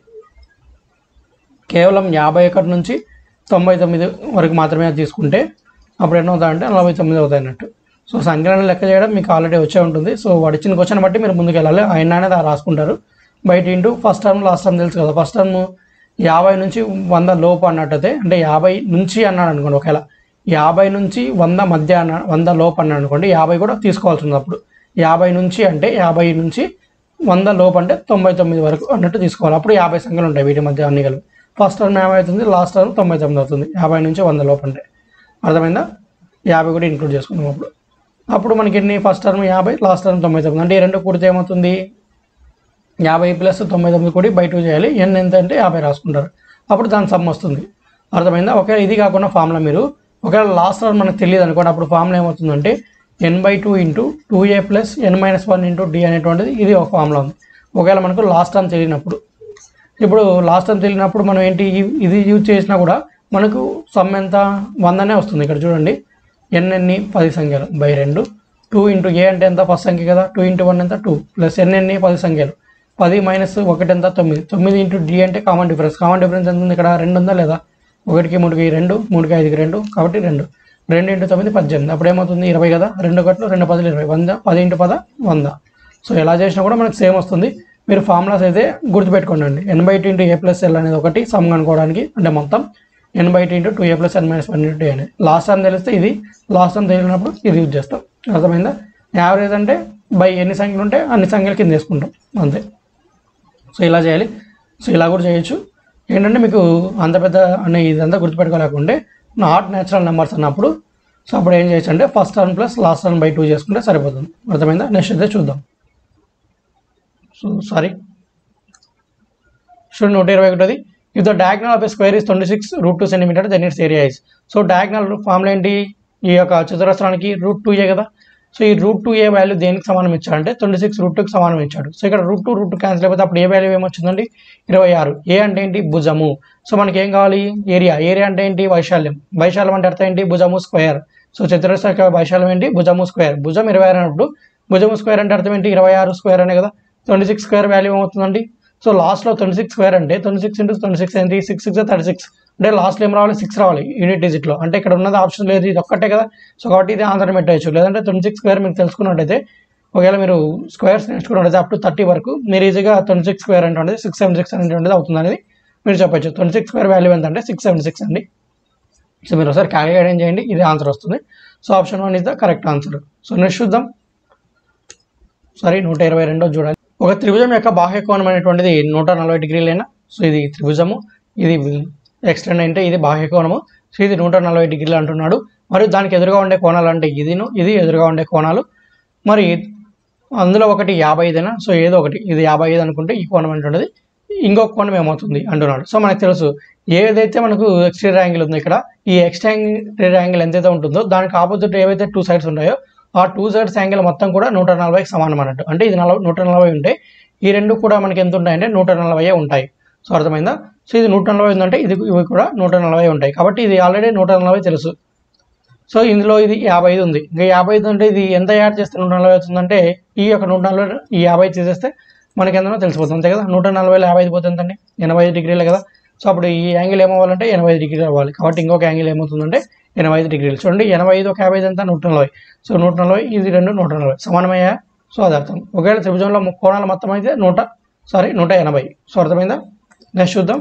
కేవలం యాభై ఒకటి నుంచి తొంభై తొమ్మిది వరకు మాత్రమే అది తీసుకుంటే అప్పుడు ఎన్ని అవుతాయంటే నలభై తొమ్మిది అవుతాయి అన్నట్టు సో సంఖ్యలను లెక్క చేయడం మీకు ఆల్రెడీ వచ్చే ఉంటుంది సో వాడు ఇచ్చిన క్వశ్చన్ బట్టి మీరు ముందుకు వెళ్ళాలి ఆయన అనేది ఆ రాసుకుంటారు బయట into first term last term తెలుసు కదా ఫస్ట్ టర్మ్ యాభై నుంచి వంద లోపు అన్నట్టయితే అంటే యాభై నుంచి అన్నాడు అనుకోండి ఒకవేళ యాభై నుంచి వంద మధ్య అన్న వంద లోపు అన్నాడు అనుకోండి యాభై కూడా తీసుకోవాల్సి ఉంది అప్పుడు యాభై నుంచి అంటే యాభై నుంచి వంద లోపు అంటే తొంభై తొమ్మిది వరకు అన్నట్టు తీసుకోవాలి అప్పుడు యాభై సంఖ్యలు ఉంటాయి వీటి మధ్య అన్ని కలిపి ఫస్ట్ టర్మ్ యాభై అవుతుంది లాస్ట్ టర్మ్ తొంభై తొమ్మిది అవుతుంది యాభై నుంచి వంద లోపు అంటే అర్థమైందా యాభై కూడా ఇంక్లూడ్ చేసుకున్నాం అప్పుడు అప్పుడు మనకి ఎన్ని ఫస్ట్ టర్మ్ యాభై లాస్ట్ టర్మ్ తొంభై తొమ్మిది అంటే ఈ రెండు కూడితే ఏమవుతుంది యాభై ప్లస్ తొంభై తొమ్మిది కూడా బై టూ చేయాలి ఎన్ ఎంత అంటే యాభై రాసుకుంటారు అప్పుడు దాని సమ్ వస్తుంది అర్థమైందా ఒకవేళ ఇది కాకుండా ఫార్ములా మీరు ఒకవేళ లాస్ట్ టర్మ్ మనకు తెలియదు అనుకోండి అప్పుడు ఫార్ములా ఏమవుతుందంటే n by two into two a plus n minus one into d అనేటువంటిది ఇది ఒక ఫార్ములా ఉంది ఒకవేళ మనకు లాస్ట్ టర్మ్ తెలియనప్పుడు ఇప్పుడు లాస్ట్ టైం తెలియనప్పుడు మనం ఏంటి ఇ- ఇది యూజ్ చేసినా కూడా మనకు సమ్ ఎంత వందనే వస్తుంది ఇక్కడ చూడండి ఎన్ ఎన్ని పది సంఖ్యలు బై రెండు టూ ఇంటూ ఏ అంటే ఎంత ఫస్ట్ సంఖ్య కదా టూ ఇంటూ వన్ ఎంత టూ ప్లస్ ఎన్ ఎన్ని పది సంఖ్యలు పది మైనస్ ఒకటి ఎంత తొమ్మిది తొమ్మిది ఇంటూ డి అంటే కామన్ డిఫరెన్స్ కామన్ డిఫరెన్స్ ఎంత ఉంది ఇక్కడ రెండు ఉందా లేదా ఒకటికి మూడుకి రెండు మూడుకి ఐదుకి రెండు కాబట్టి రెండు రెండు ఇంటూ తొమ్మిది పద్దెనిమిది అప్పుడు ఏమవుతుంది ఇరవై కదా రెండు ఒకట్లు రెండు పదులు ఇరవై వంద పది ఇంటూ పద వంద సో ఎలా చేసినా కూడా మనకు సేమ్ వస్తుంది మీరు ఫార్ములాస్ అయితే గుర్తుపెట్టుకోండి అండి n by two into a plus l అనేది ఒకటి సమ్ కనుక్కోవడానికి అంటే మొత్తం n by two into two a plus n minus one into అనేది లాస్ట్ టైం తెలిస్తే ఇది లాస్ట్ టైం తెలియనప్పుడు ఇది యూజ్ చేస్తాం అర్థమైందా యావరేజ్ అంటే బై ఎన్ని సంఖ్యలు ఉంటే అన్ని సంఖ్యలు కింద వేసుకుంటాం అంతే సో ఇలా చేయాలి సో ఇలా కూడా చేయొచ్చు ఏంటంటే మీకు అంత పెద్ద అనే ఇదంతా గుర్తుపెట్టుకోలేకుంటే నాట్ న్యాచురల్ నెంబర్స్ అన్నప్పుడు సో అప్పుడు ఏం చేయొచ్చు అంటే first turn plus last turn by two చేసుకుంటే సరిపోతుంది అర్థమైందా నెక్స్ట్ అయితే చూద్దాం సో సారీ చూడండి నూట ఇరవై ఒకటిది if the diagonal of a square is twenty six root two centimeter then its area is so diagonal formula ఏంటి ఈ యొక్క చతురస్రానికి రూట్ టూ ఏ కదా సో ఈ రూట్ టూ ఏ వాల్యూ దేనికి సమానం ఇచ్చాడంటే ట్వంటీ సిక్స్ రూట్ టూకి సమానం ఇచ్చాడు సో ఇక్కడ root two root two cancel అయిపోతే అప్పుడు ఏ వాల్యూ ఏమొచ్చిందండి ఇరవై ఆరు ఏ అంటే ఏంటి భుజము సో మనకి ఏం కావాలి ఏరియా ఏరియా అంటే ఏంటి వైశాల్యం వైశాల్యం అంటే అర్థం ఏంటి భుజము స్క్వేర్ సో చతురస్ర యొక్క వైశాల్యం ఏంటి భుజము స్క్వేర్ భుజం ఇరవై ఆరు అన్నప్పుడు భుజము స్క్వేర్ అంటే అర్థం ఏంటి ఇరవై ఆరు స్క్వేర్ అనే కదా ట్వంటీ సిక్స్ స్క్వేర్ వాల్యూ ఏమవుతుందండి సో లాస్ట్లో ట్వంటీ సిక్స్ స్క్వేర్ అంటే twenty six into twenty six ఏంటి సిక్స్ సిక్స్ థర్టీ సిక్స్ అంటే లాస్ట్లో ఏం రావాలి సిక్స్ రావాలి యూనిట్ డిజిట్లో అంటే ఇక్కడ ఉన్నది ఆప్షన్ లేదు ఇది ఒక్కటే కదా సో కాబట్టి ఇది ఆన్సర్ పెట్టవచ్చు లేదంటే ట్వంటీ సిక్స్ స్క్వేర్ మీకు తెలుసుకున్నట్టయితే ఒకవేళ మీరు స్క్వేర్స్ నేర్చుకున్నట్టయితే అప్ టు థర్టీ వరకు మీరు ఈజీగా ట్వంటీ సిక్స్ స్క్వేర్ అంటే సిక్స్ సెవెన్ సిక్స్ అనేది అవుతుంది అనేది మీరు చెప్పొచ్చు ట్వంటీ సిక్స్ స్క్వేర్ వాల్యూ ఎంత అంటే సిక్స్ సెవెన్ సిక్స్ అండి సో మీరు ఒకసారి క్యాలిక్యులేట్ చేయండి ఇది ఆన్సర్ వస్తుంది so option one is the correct answer so next చూద్దాం సారీ నూట ఇరవై రెండో చూడాలి ఒక త్రిభుజం యొక్క బాహ్య కోణం అనేటువంటిది నూట నలభై డిగ్రీలైనా సో ఇది త్రిభుజము ఇది ఎక్స్టెండ్ అంటే ఇది బాహ్య కోణము సో ఇది నూట నలభై డిగ్రీలు అంటున్నాడు మరియు దానికి ఎదురుగా ఉండే కోణాలు అంటే ఇదిను ఇది ఎదురుగా ఉండే కోణాలు మరి అందులో ఒకటి యాభై ఐదేనా సో ఏదో ఒకటి ఇది యాభై ఐదు అనుకుంటే ఈ కోణం అంటున్నది ఇంకొక కోణం ఏమవుతుంది అంటున్నాడు సో మనకు తెలుసు ఏదైతే మనకు ఎక్స్టీరియర్ యాంగిల్ ఉందో ఇక్కడ ఈ ఎక్స్టీరియర్ యాంగిల్ ఎంతైతే ఉంటుందో దానికి ఆపోజిట్ ఏవైతే టూ సైడ్స్ ఉన్నాయో ఆ టూ సైడ్స్ యాంగిల్ మొత్తం కూడా నూట నలభైకి సమానం అన్నట్టు అంటే ఇది నలభై నూట నలభై ఉంటే ఈ రెండు కూడా మనకి ఎంత ఉంటాయంటే నూట నలభై ఉంటాయి సో అర్థమైందా సో ఇది నూట నలభై ఉందంటే ఇది ఇవి కూడా నూట నలభై ఉంటాయి కాబట్టి ఇది ఆల్రెడీ నూట నలభై తెలుసు సో ఇందులో ఇది యాభై ఐదు ఉంది ఇంకా యాభై ఐదు అంటే ఇది ఎంత యాడ్ చేస్తే నూట నలభై అవుతుందంటే ఈ యొక్క నూట నలభై ఈ యాభై తీసేస్తే మనకి ఎంతనో తెలిసిపోతుంది అంతే కదా నూట నలభైలో యాభై ఐదు పోతే ఎంతండి ఎనభై ఐదు డిగ్రీలే కదా సో అప్పుడు ఈ యాంగిల్ ఏమవ్వాలంటే ఎనభై ఐదు డిగ్రీలు అవ్వాలి కాబట్టి ఇంకొక యాంగిల్ ఏమవుతుందంటే ఎనభై ఐదు డిగ్రీలు చూడండి ఎనభై ఐదు ఒక యాభై ఐదు ఎంత నూట నలభై సో నూట నలభై ఇది రెండు నూట నలభై సమానమయ్యా సో అది అర్థం ఒకవేళ త్రిభుజంలో ము- కోణాలు మొత్తం అయితే నూట సారీ నూట ఎనభై సో అర్థమైందా నెక్స్ట్ చూద్దాం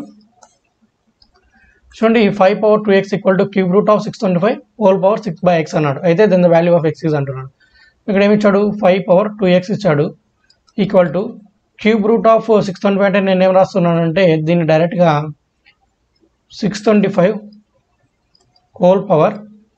చూడండి five power two x equal to cube root of six twenty five whole power six by x అన్నాడు అయితే then the value of x is అంటున్నాడు ఇక్కడ ఏమి ఇచ్చాడు ఫైవ్ పవర్ టూ ఎక్స్ ఇచ్చాడు equal to cube root of six twenty five అంటే నేను ఏం రాస్తున్నానంటే దీన్ని డైరెక్ట్గా six twenty five whole power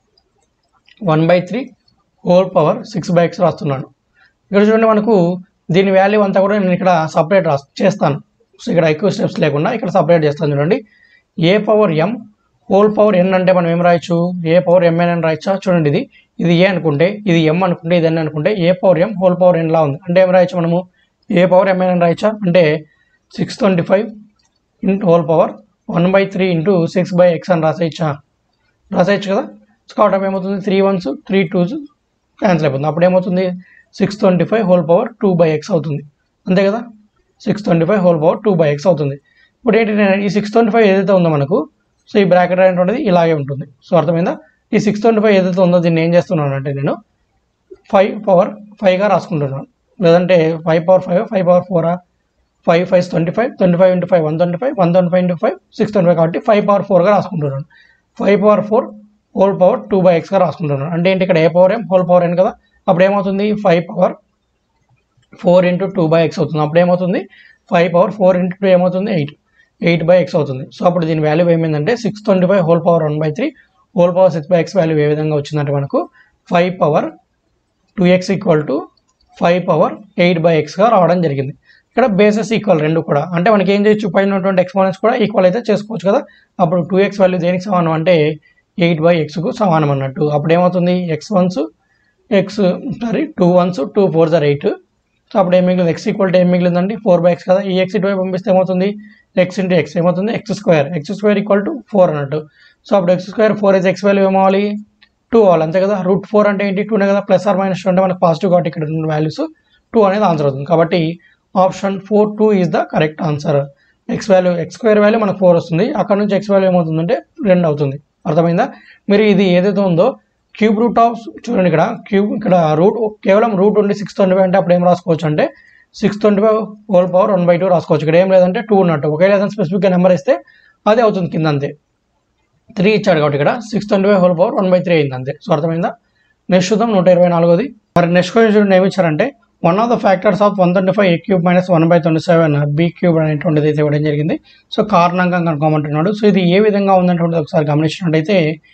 one by three whole power six by x రాస్తున్నాను ఇక్కడ చూడండి మనకు దీని వాల్యూ అంతా కూడా నేను ఇక్కడ సపరేట్ రా చేస్తాను సో ఇక్కడ ఎక్కువ స్టెప్స్ లేకుండా ఇక్కడ సపరేట్ చేస్తాను చూడండి a power m whole power n అంటే మనం ఏం రాయొచ్చు ఏ పవర్ ఎంఎన్ అని రాయొచ్చా చూడండి ఇది ఇది ఏ అనుకుంటే ఇది ఎం అనుకుంటే ఇది ఎన్ అనుకుంటే a power m whole power n లా ఉంది అంటే ఏం రాయొచ్చు మనము ఏ పవర్ ఎంఎన్ అని రాయొచ్చా అంటే six twenty five into whole power one by three into six by x అని రాసేయచ్చా రాసేయచ్చు కదా సో కాబట్టి ఏమవుతుంది three ones three twos cancel అయిపోతుంది అప్పుడు ఏమవుతుంది six twenty five whole power two by x అవుతుంది అంతే కదా six twenty five whole power two by x అవుతుంది ఇప్పుడు ఏంటి నేను ఈ సిక్స్ ట్వంటీ ఫైవ్ ఏదైతే ఉందో మనకు సో ఈ బ్రాకెట్ అనేటువంటిది ఇలాగే ఉంటుంది సో అర్థమైందా ఈ సిక్స్ ట్వంటీ ఫైవ్ ఏదైతే ఉందో దీన్ని ఏం చేస్తున్నాను అంటే నేను ఫైవ్ పవర్ ఫైవ్గా రాసుకుంటున్నాను లేదంటే five power five five power ఫోరా five five twenty five twenty five into five one twenty five one twenty five into five six twenty five కాబట్టి ఫైవ్ పవర్ ఫోర్గా రాసుకుంటున్నాను five power four whole power two by ఎక్స్గా రాసుకుంటున్నాను అంటే ఏంటి ఇక్కడ a power m whole power n కదా అప్పుడు ఏమవుతుంది five power four into two by x అవుతుంది అప్పుడు ఏమవుతుంది five power four into two ఏమవుతుంది ఎయిట్ ఎయిట్ బై ఎక్స్ అవుతుంది సో అప్పుడు దీని వాల్యూ ఏమైందంటే six twenty five whole power one by three whole power six by x value ఏ విధంగా వచ్చిందంటే మనకు five power two x equal to five power eight by ఎక్స్గా రావడం జరిగింది ఇక్కడ బేసెస్ ఈక్వల్ రెండు కూడా అంటే మనకి ఏం చేయొచ్చు పైన ఉన్నటువంటి ఎక్స్పోనెంట్స్ కూడా ఈక్వల్ అయితే చేసుకోవచ్చు కదా అప్పుడు టూ ఎక్స్ వాల్యూ దేనికి సమానం అంటే ఎయిట్ బై ఎక్స్కు సమానం అన్నట్టు అప్పుడు ఏమవుతుంది x ones x sorry two ones two four are eight so అప్పుడు ఏం మిగిలింది ఎక్స్ ఈక్వల్ టు ఏం మిగిలిందండి ఫోర్ బై ఎక్స్ కదా ఈ ఎక్స్ ఇటువైపు పంపిస్తే ఏమవుతుంది ఎక్స్ ఇంటూ ఎక్స్ ఏమవుతుంది x square X square equal to four అన్నట్టు సో అప్పుడు x square four is x value ఏమవ్వాలి టూ అవ్వాలి అంతే కదా రూట్ ఫోర్ అంటే ఏంటి టూనే కదా ప్లస్ ఆర్ మైనస్ టూ అంటే మనకు పాజిటివ్ కాబట్టి ఇక్కడ ఉన్న వాల్యూస్ టూ అనేది ఆన్సర్ అవుతుంది కాబట్టి option four two is the correct answer x value x square value మనకు ఫోర్ వస్తుంది అక్కడ నుంచి ఎక్స్ వాల్యూ ఏమవుతుందంటే రెండు అవుతుంది అర్థమైందా మీరు ఇది ఏదైతే ఉందో క్యూబ్ రూట్ ఆఫ్ చూడండి ఇక్కడ క్యూబ్ ఇక్కడ రూట్ కేవలం రూట్ ఉండి సిక్స్ ట్వంటీ ఫైవ్ అంటే అప్పుడు ఏం రాసుకోవచ్చు అంటే six twenty five whole power one by two రాసుకోవచ్చు ఇక్కడ ఏం లేదంటే టూ ఉన్నట్టు ఒకవేళ ఏదైనా స్పెసిఫిక్గా నెంబర్ ఇస్తే అదే అవుతుంది కింద అంతే త్రీ ఇచ్చాడు కాబట్టి ఇక్కడ six twenty five whole power one by three అయింది అంతే సో అర్థమైందా నెక్స్ట్ చూద్దాం నూట ఇరవై నాలుగోది మరి నెక్స్ట్ క్వశ్చన్ చూడండి ఏమి ఇచ్చారంటే one of the factors of one twenty five a cube minus one by twenty seven b cube అనేటువంటిది అయితే ఇవ్వడం జరిగింది సో కారణంగా కనుక్కోమంటున్నాడు సో ఇది ఏ విధంగా ఉందనేటువంటిది ఒకసారి గమనించినట్టయితే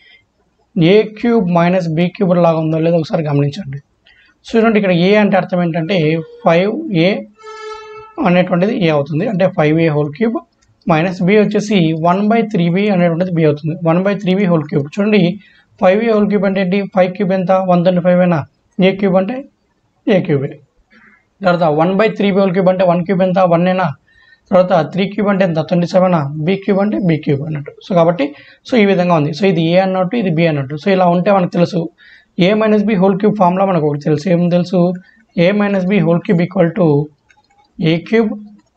a cube minus b cube లాగా ఉందో లేదో ఒకసారి గమనించండి సో చూడండి ఇక్కడ ఏ అంటే అర్థం ఏంటంటే ఫైవ్ ఏ అనేటువంటిది ఏ అవుతుంది అంటే five a whole cube minus b వచ్చేసి వన్ బై త్రీ బి అనేటువంటిది బి అవుతుంది one by three b whole cube చూడండి ఫైవ్ ఏ హోల్ క్యూబ్ అంటే ఏంటి ఫైవ్ క్యూబ్ ఎంత వన్ ట్వంటీ ఫైవ్ అయినా ఏ క్యూబ్ అంటే ఏ క్యూబే తర్వాత one by three b whole cube అంటే వన్ క్యూబ్ ఎంత వన్ ఏనా తర్వాత త్రీ క్యూబ్ అంటే ఎంత ట్వంటీ సెవెన్ బి క్యూబ్ అంటే బి క్యూబ్ అన్నట్టు సో కాబట్టి సో ఈ విధంగా ఉంది సో ఇది ఏ అన్నట్టు ఇది బి అన్నట్టు సో ఇలా ఉంటే మనకు తెలుసు a minus b whole cube formula మనకు ఒకటి తెలుసు ఏం తెలుసు a minus b whole cube equal to a cube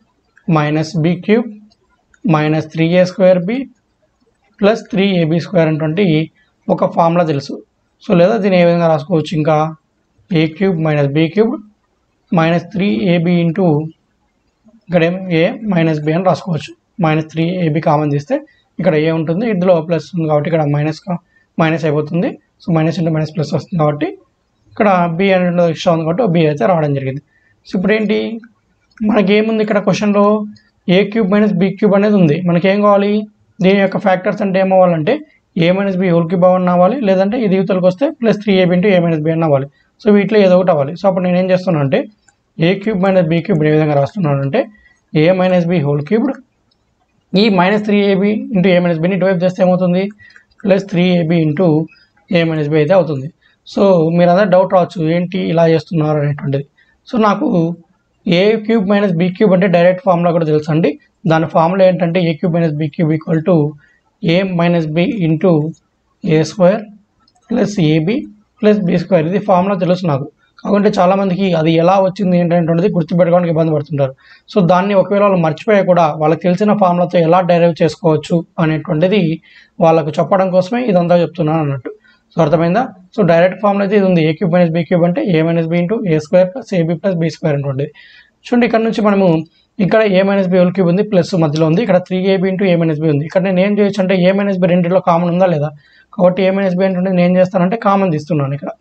minus b cube minus three a square b plus three a b square అటువంటి ఒక ఫార్ములా తెలుసు సో లేదా దీన్ని ఏ విధంగా రాసుకోవచ్చు ఇంకా a cube minus b cube minus three a b into ఇక్కడ ఏం ఏ మైనస్ బి అని రాసుకోవచ్చు మైనస్ త్రీ ఏబి కామన్ తీస్తే ఇక్కడ ఏ ఉంటుంది ఇందులో ప్లస్ ఉంది కాబట్టి ఇక్కడ మైనస్ మైనస్ అయిపోతుంది so minus into minus plus వస్తుంది కాబట్టి ఇక్కడ బి అనేది ఎక్స్ట్రా ఉంది కాబట్టి బి అయితే రావడం జరిగింది సో ఇప్పుడు ఏంటి మనకి ఏముంది ఇక్కడ క్వశ్చన్లో a cube minus b cube అనేది ఉంది మనకి ఏం కావాలి దీని యొక్క ఫ్యాక్టర్స్ అంటే ఏమవ్వాలంటే a minus b whole cube అని అవ్వాలి లేదంటే ఇది యువతలకు వస్తే plus three a b into a minus b అని అవ్వాలి సో వీటిలో ఏదో ఒకటి అవ్వాలి సో అప్పుడు నేను ఏం చేస్తున్నాను అంటే a cube minus b cube ఏ విధంగా రాస్తున్నాను అంటే a minus b whole cubed ఈ minus three a b into a minus బిని డివైడ్ చేస్తే ఏమవుతుంది plus three a b into a minus b అయితే అవుతుంది సో మీరు అదే డౌట్ రావచ్చు ఏంటి ఇలా చేస్తున్నారు అనేటువంటిది సో నాకు a cube minus b cube అంటే డైరెక్ట్ ఫార్ములా కూడా తెలుసు అండి దాని ఫార్ములా ఏంటంటే a cube minus b cube equal to a minus b into a square plus a b plus b square ఇది ఫార్ములా తెలుసు నాకు కాకుంటే చాలామందికి అది ఎలా వచ్చింది ఏంటంటే గుర్తుపెట్టుకోవడానికి ఇబ్బంది పడుతుంటారు సో దాన్ని ఒకవేళ వాళ్ళు మర్చిపోయి కూడా వాళ్ళకి తెలిసిన ఫార్ములాతో ఎలా డైరైవ్ చేసుకోవచ్చు అనేటువంటిది వాళ్ళకు చెప్పడం కోసమే ఇదంతా చెప్తున్నాను అన్నట్టు సో అర్థమైందా సో డైరెక్ట్ ఫార్ములా అయితే ఇది ఉంది a cube minus b cube అంటే a minus b into a square plus a b plus b square అనేటువంటిది చూడండి ఇక్కడ నుంచి మనము ఇక్కడ a minus b whole cube ఉంది ప్లస్ మధ్యలో ఉంది ఇక్కడ three a b into a minus b ఉంది ఇక్కడ నేను ఏం చేయొచ్చు అంటే ఏ మైనస్ బి రెండింటిలో కామన్ ఉందా లేదా కాబట్టి ఏ మైనస్ బి అంటే నేను ఏం చేస్తానంటే కామన్ తీస్తున్నాను ఇక్కడ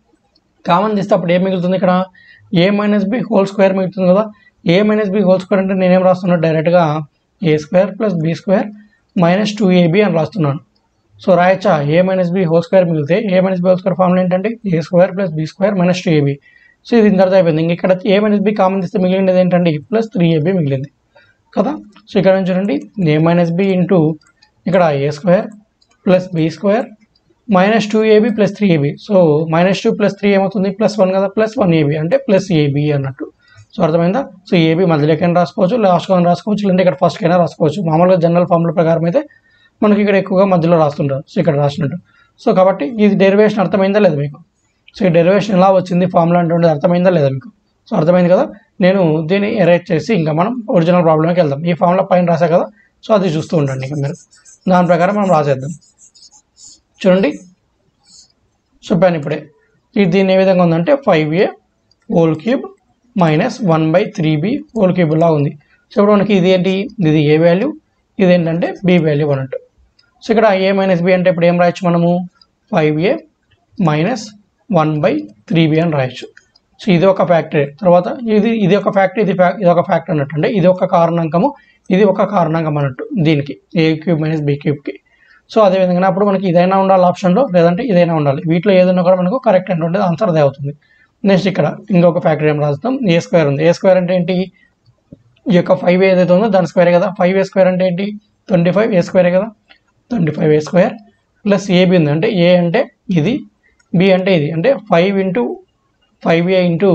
కామన్ తీస్తే అప్పుడు ఏం మిగులుతుంది ఇక్కడ a minus b whole square మిగులుతుంది కదా a minus b whole square అంటే నేనేం రాస్తున్నాను డైరెక్ట్గా a square plus b square minus two a b అని రాస్తున్నాను సో రాయచ్చా a minus b whole square మిగిలితే a minus b whole square formula ఏంటంటే a square plus b square minus two a b so ఇది ఇంత అయిపోయింది ఇంక ఇక్కడ ఏ మైనస్ బి కామన్ తీస్తే మిగిలినది ఏంటంటే ప్లస్ త్రీ ఏబి మిగిలింది కదా సో ఇక్కడ నుంచి చూడండి ఏ మైనస్ బి ఇంటూ ఇక్కడ a square plus b square minus two a b plus three a b so minus two plus three ఏమవుతుంది ప్లస్ వన్ కదా ప్లస్ వన్ ఏబీ అంటే ప్లస్ ఏబీ అన్నట్టు సో అర్థమైందా సో ఏబీ మధ్యలోకైనా రాసుకోవచ్చు లాస్ట్గా రాసుకోవచ్చు లేదంటే ఇక్కడ ఫస్ట్కైనా రాసుకోవచ్చు మామూలుగా జనరల్ ఫార్ములా ప్రకారం అయితే మనకి ఇక్కడ ఎక్కువగా మధ్యలో రాస్తుంటారు సో ఇక్కడ రాసినట్టు సో కాబట్టి ఇది డెరివేషన్ అర్థమైందా లేదా మీకు సో ఈ డెరివేషన్ ఎలా వచ్చింది ఫార్ములా అంటే అర్థమైందా లేదా మీకు సో అర్థమైంది కదా నేను దీన్ని ఎరేజ్ చేసి ఇంకా మనం ఒరిజినల్ ప్రాబ్లంకి వెళ్దాం ఈ ఫార్ములా పైన రాసా కదా సో అది చూస్తూ ఉండండి ఇంకా మీరు దాని ప్రకారం మనం రాసేద్దాం చూడండి చెప్పాను ఇప్పుడే ఇది దీని ఏ విధంగా ఉందంటే five a whole cube minus one by three b whole cube లా ఉంది సో ఇప్పుడు మనకి ఇది ఏంటి ఇది ఏ వాల్యూ ఇది ఏంటంటే బి వాల్యూ అన్నట్టు సో ఇక్కడ ఏ మైనస్ బి అంటే ఇప్పుడు ఏం రాయొచ్చు మనము five a minus one by three b అని రాయొచ్చు సో ఇది ఒక ఫ్యాక్టరీ తర్వాత ఇది ఇది ఒక ఫ్యాక్టరీ ఇది ఫ్యాక్ ఇది ఒక ఫ్యాక్టరీ అన్నట్టు అంటే ఇది ఒక కారణాంకము ఇది ఒక కారణాంకం అన్నట్టు దీనికి ఏ క్యూబ్ మైనస్ బి క్యూబ్కి సో అదేవిధంగా అప్పుడు మనకి ఇదైనా ఉండాలి ఆప్షన్లో లేదంటే ఇదైనా ఉండాలి వీటిలో ఏదైనా కూడా మనకు కరెక్ట్ అయినటువంటిది ఆన్సర్ అదే అవుతుంది నెక్స్ట్ ఇక్కడ ఇంకొక ఫ్యాక్టరీ ఏం రాస్తాం ఏ స్క్వేర్ ఉంది ఏ స్క్వేర్ అంటే ఏంటి ఈ యొక్క ఫైవ్ ఏదైతే ఉందో దాని స్క్వేర్ కదా ఫైవ్ ఏ స్క్వేర్ అంటే ఏంటి ట్వంటీ ఫైవ్ ఏ స్క్వేరే కదా twenty five a square plus a b ఉంది అంటే ఏ అంటే ఇది బి అంటే ఇది అంటే five into five a into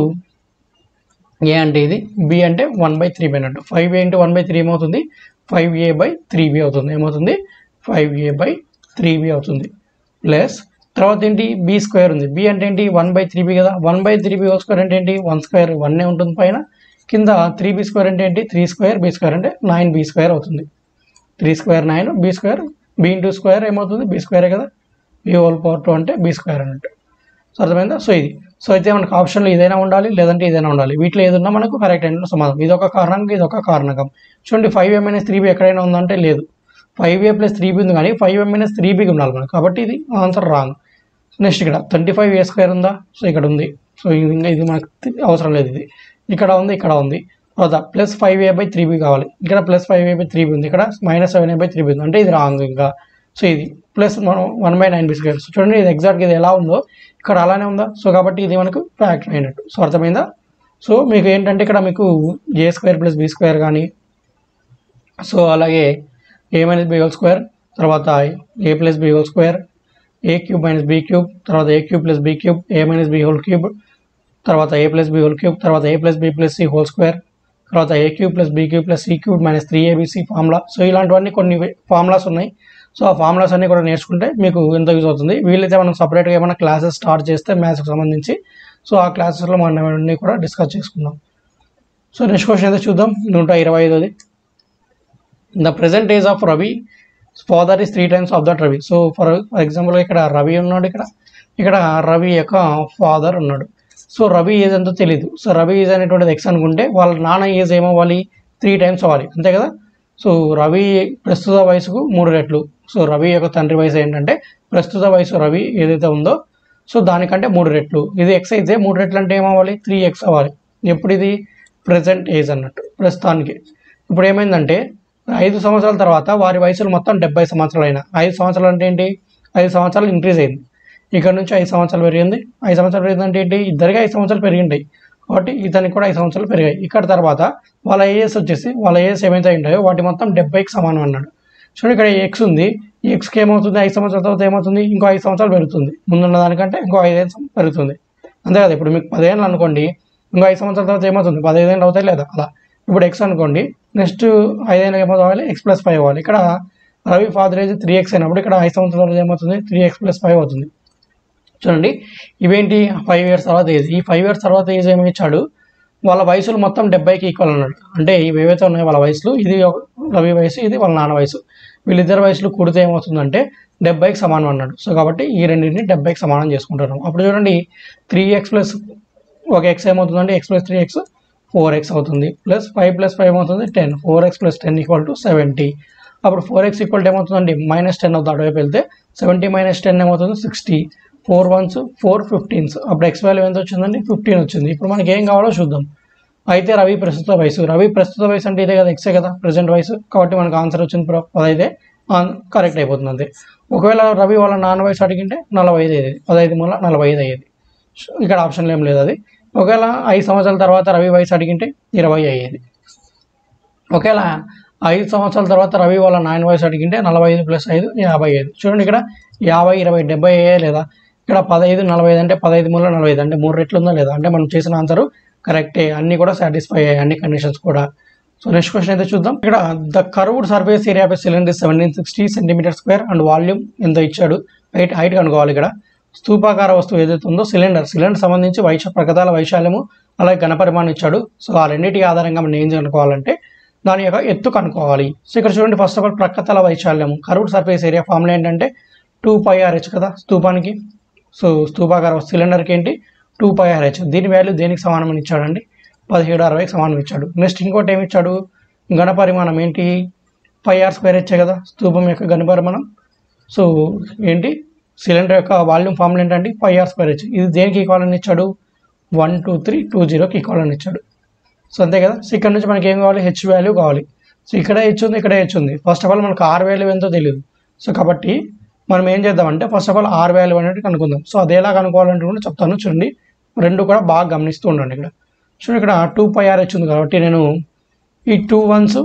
a అంటే ఇది బి అంటే వన్ బై త్రీ బై అన్నట్టు five a into one by three ఏమవుతుంది five a by three b అవుతుంది ఏమవుతుంది five a by three b అవుతుంది ప్లస్ తర్వాత ఏంటి బి స్క్వేర్ ఉంది బి అంటే ఏంటి వన్ బై త్రీ బి కదా one by three b square అంటే ఏంటి వన్ స్క్వేర్ వన్నే ఉంటుంది పైన కింద త్రీ బి స్క్వేర్ అంటే ఏంటి త్రీ స్క్వేర్ బి స్క్వేర్ అంటే నైన్ బి స్క్వేర్ అవుతుంది three square nine b square b into square ఏమవుతుంది బి స్క్వేరే కదా బి హోల్ పవర్ టూ అంటే బి స్క్వేర్ అన్నట్టు సో అర్థమైందా సో ఇది సో అయితే మనకు ఆప్షన్లో ఇదైనా ఉండాలి లేదంటే ఇదైనా ఉండాలి వీటిలో ఏదన్నా మనకు కరెక్ట్ అయిన సమాధానం ఇది ఒక కారణం ఇది ఒక కారణకం చూడండి five a minus three b ఎక్కడైనా ఉందంటే లేదు five a plus three b ఉంది కానీ ఫైవ్ ఏ మైనస్ త్రీ బికి ఉండాలి మనకు కాబట్టి ఇది ఆన్సర్ రాంగ్ నెక్స్ట్ ఇక్కడ ట్వంటీ ఫైవ్ ఏ స్క్వేర్ ఉందా సో ఇక్కడ ఉంది సో ఇది ఇంకా ఇది మనకు తి- అవసరం లేదు ఇది ఇక్కడ ఉంది ఇక్కడ ఉంది తర్వాత plus five a by three b కావాలి ఇక్కడ plus five a by three b ఉంది ఇక్కడ minus seven a by three b ఉంది అంటే ఇది రాంగ్ ఇంకా సో ఇది ప్లస్ మనం one by nine b square so చూడండి ఇది ఎగ్జాక్ట్గా ఇది ఎలా ఉందో ఇక్కడ అలానే ఉందా సో కాబట్టి ఇది మనకు ఫ్యాక్టర్ అయినట్టు సో అర్థమైందా సో మీకు ఏంటంటే ఇక్కడ మీకు a square plus b square కానీ సో అలాగే a minus b whole square తర్వాత a plus b whole square a cube minus b cube తర్వాత a cube plus b cube a minus b whole cube తర్వాత a plus b whole cube తర్వాత a plus b plus c whole square తర్వాత a cube plus b cube plus c cube minus three a b c formula so ఇలాంటివన్నీ కొన్ని formulas ఉన్నాయి so ఆ formulas అన్ని కూడా నేర్చుకుంటే మీకు ఎంత యూజ్ అవుతుంది వీలైతే మనం సపరేట్గా ఏమైనా క్లాసెస్ స్టార్ట్ చేస్తే మ్యాథ్స్కి సంబంధించి సో ఆ క్లాసెస్లో మనం అవన్నీ కూడా డిస్కస్ చేసుకుందాం సో నెక్స్ట్ క్వశ్చన్ అయితే చూద్దాం నూట ఇరవై ఐదోది the present age of Ravi father is three times of that Ravi so for example ఇక్కడ రవి ఉన్నాడు ఇక్కడ ఇక్కడ రవి యొక్క ఫాదర్ ఉన్నాడు సో రవి ఏజ్ ఎంతో తెలియదు సో రవి ఏజ్ అనేటువంటిది ఎక్స్ అనుకుంటే వాళ్ళ నాన్న ఏజ్ ఏమవ్వాలి త్రీ టైమ్స్ అవ్వాలి అంతే కదా సో రవి ప్రస్తుత వయసుకు మూడు రెట్లు సో రవి యొక్క తండ్రి వయసు ఏంటంటే ప్రస్తుత వయసు రవి ఏదైతే ఉందో సో దానికంటే మూడు రెట్లు ఇది ఎక్స్ అయితే మూడు రెట్లు అంటే ఏమవ్వాలి త్రీ ఎక్స్ అవ్వాలి ఎప్పుడు ఇది ప్రజెంట్ ఏజ్ అన్నట్టు ప్రస్తుతానికి ఇప్పుడు ఏమైందంటే ఐదు సంవత్సరాల తర్వాత వారి వయసులు మొత్తం డెబ్బై సంవత్సరాలు అయినా ఐదు సంవత్సరాలు అంటే ఏంటి ఐదు సంవత్సరాలు ఇంక్రీజ్ అయింది ఇక్కడ నుంచి ఐదు సంవత్సరాలు పెరిగింది ఐదు సంవత్సరాలు పెరిగిందంటే ఏంటి ఇద్దరికి ఐదు సంవత్సరాలు పెరిగింటాయి కాబట్టి ఇతనికి కూడా ఐదు సంవత్సరాలు పెరిగాయి ఇక్కడ తర్వాత వాళ్ళ ఏఎస్ వచ్చేసి వాళ్ళ ఏఎస్ ఏమైతే ఉంటాయో వాటి మొత్తం డెబ్బైకి సమానం అన్నాడు చూడండి ఇక్కడ ఎక్స్ ఉంది ఈ ఎక్స్కి ఏమవుతుంది ఐదు సంవత్సరాల తర్వాత ఏమవుతుంది ఇంకో ఐదు సంవత్సరాలు పెరుగుతుంది ముందున్న దానికంటే ఇంకో ఐదు సంవత్సరాలు పెరుగుతుంది అంతే కదా ఇప్పుడు మీకు పదిహేను అనుకోండి ఇంకో ఐదు సంవత్సరాల తర్వాత ఏమవుతుంది పదిహేను ఏళ్ళు అవుతాయి లేదా అలా ఇప్పుడు ఎక్స్ అనుకోండి నెక్స్ట్ ఐదేళ్ళు ఏమవుతుంది ఎక్స్ ప్లస్ ఫైవ్ అవ్వాలి ఇక్కడ Ravi father age three x అయినప్పుడు ఇక్కడ ఐదు సంవత్సరాల తర్వాత ఏమవుతుంది త్రీ ఎక్స్ ప్లస్ ఫైవ్ అవుతుంది చూడండి ఇవేంటి ఫైవ్ ఇయర్స్ తర్వాత ఏజ్ ఈ ఫైవ్ ఇయర్స్ తర్వాత ఏజ్ ఏమి ఇచ్చాడు వాళ్ళ వయసులు మొత్తం డెబ్బైకి ఈక్వల్ అన్నాడు అంటే ఇవి ఏవైతే ఉన్నాయో వాళ్ళ వయసులు ఇది ఒక- రవి వయసు ఇది వాళ్ళ నాన్న వయసు వీళ్ళిద్దరి వయసులు కూడితే ఏమవుతుందంటే డెబ్బైకి సమానం అన్నాడు సో కాబట్టి ఈ రెండింటిని డెబ్బైకి సమానం చేసుకుంటారు అప్పుడు చూడండి త్రీ ఎక్స్ ప్లస్ ఒక ఎక్స్ ఏమవుతుందంటే x plus three x four x అవుతుంది ప్లస్ ఫైవ్ ప్లస్ ఫైవ్ ఏమవుతుంది ten four X plus ten equal to seventy అప్పుడు ఫోర్ ఎక్స్ ఈక్వల్ టు ఏమవుతుందండి మైనస్ టెన్ అవుతుంది అటువైపు వెళ్తే సెవెంటీ మైనస్ టెన్ ఏమవుతుంది sixty four ones four fifteens అప్పుడు X value ఎంత వచ్చిందండి ఫిఫ్టీన్ వచ్చింది ఇప్పుడు మనకి ఏం కావాలో చూద్దాం అయితే రవి ప్రస్తుత వయసు రవి ప్రస్తుత వయసు అంటే ఇదే కదా ఎక్సే కదా ప్రజెంట్ వయసు కాబట్టి మనకు ఆన్సర్ వచ్చింది ప్ర- పదైదే కరెక్ట్ అయిపోతుంది అంతే ఒకవేళ రవి వాళ్ళ నాన్న వయసు అడిగింటే నలభై ఐదు అయ్యేది పదహైదు మూల నలభై ఐదు అయ్యేది సో ఇక్కడ ఆప్షన్లో ఏం లేదు అది ఒకవేళ ఐదు సంవత్సరాల తర్వాత రవి వయసు అడిగింటే ఇరవై అయ్యేది ఒకవేళ ఐదు సంవత్సరాల తర్వాత రవి వాళ్ళ నాయన వయసు అడిగింటే నలభై ఐదు ప్లస్ ఐదు యాభై ఐదు చూడండి ఇక్కడ యాభై ఇరవై డెబ్బై అయ్యే లేదా ఇక్కడ పదహైదు నలభై ఐదు అంటే పదహైదు మూల నలభై ఐదు అంటే మూడు రెట్లు ఉందా లేదా అంటే మనం చేసిన ఆన్సర్ కరెక్టే అన్ని కూడా సాటిస్ఫై అయ్యాయి అన్ని కండిషన్స్ కూడా సో నెక్స్ట్ క్వశ్చన్ అయితే చూద్దాం ఇక్కడ the curved surface area of cylinder seventeen sixty centimetre square and volume ఎంత ఇచ్చాడు హైట్ హైట్ కనుక్కోవాలి ఇక్కడ స్థూపాకార వస్తువు ఏదైతే ఉందో సిలిండర్ సిలిండర్ సంబంధించి వైశ ప్రగతాల వైశాల్యము అలాగే ఘనపరిమాణం ఇచ్చాడు సో ఆ రెండింటి ఆధారంగా మనం ఏం కనుక్కోవాలంటే దాని యొక్క ఎత్తు కనుక్కోవాలి సో ఇక్కడ చూడండి ఫస్ట్ ఆఫ్ ఆల్ ప్రక్కతల వైశాల్యము కర్వ్డ్ సర్ఫేస్ ఏరియా ఫార్ములా ఏంటంటే టూ పై ఆర్హెచ్ కదా స్తూపానికి సో స్తూపాకార సిలిండర్కి ఏంటి టూ పై ఆర్హెచ్ దీని వాల్యూ దేనికి సమానం అని ఇచ్చాడండి పదిహేడు అరవైకి సమానం ఇచ్చాడు నెక్స్ట్ ఇంకోటి ఏమి ఇచ్చాడు ఘనపరిమాణం ఏంటి పై ఆర్ స్క్వేర్ హెచ్చే కదా స్తూపం యొక్క ఘనపరిమాణం సో ఏంటి సిలిండర్ యొక్క వాల్యూమ్ ఫార్ములా ఏంటంటే పై ఆర్ స్క్వేర్ హెచ్ ఇది దేనికి ఈక్వల్ అని ఇచ్చాడు వన్ టూ త్రీ టూ జీరోకి ఈక్వల్ అని ఇచ్చాడు సో అంతే కదా సో ఇక్కడ నుంచి మనకి ఏం కావాలి హెచ్ వాల్యూ కావాలి సో ఇక్కడ హెచ్ ఉంది ఇక్కడ హెచ్ ఉంది ఫస్ట్ ఆఫ్ ఆల్ మనకు ఆర్ వాల్యూ ఎంతో తెలియదు సో కాబట్టి మనం ఏం చేద్దామంటే first of all r value అనేది కనుక్కుందాం సో అది ఎలా కనుక్కోవాలంటే కూడా చెప్తాను చూడండి రెండు కూడా బాగా గమనిస్తూ ఉండండి ఇక్కడ చూడండి ఇక్కడ టూ పై ఆర్ హెచ్ ఉంది కాబట్టి నేను ఈ టూ వన్స్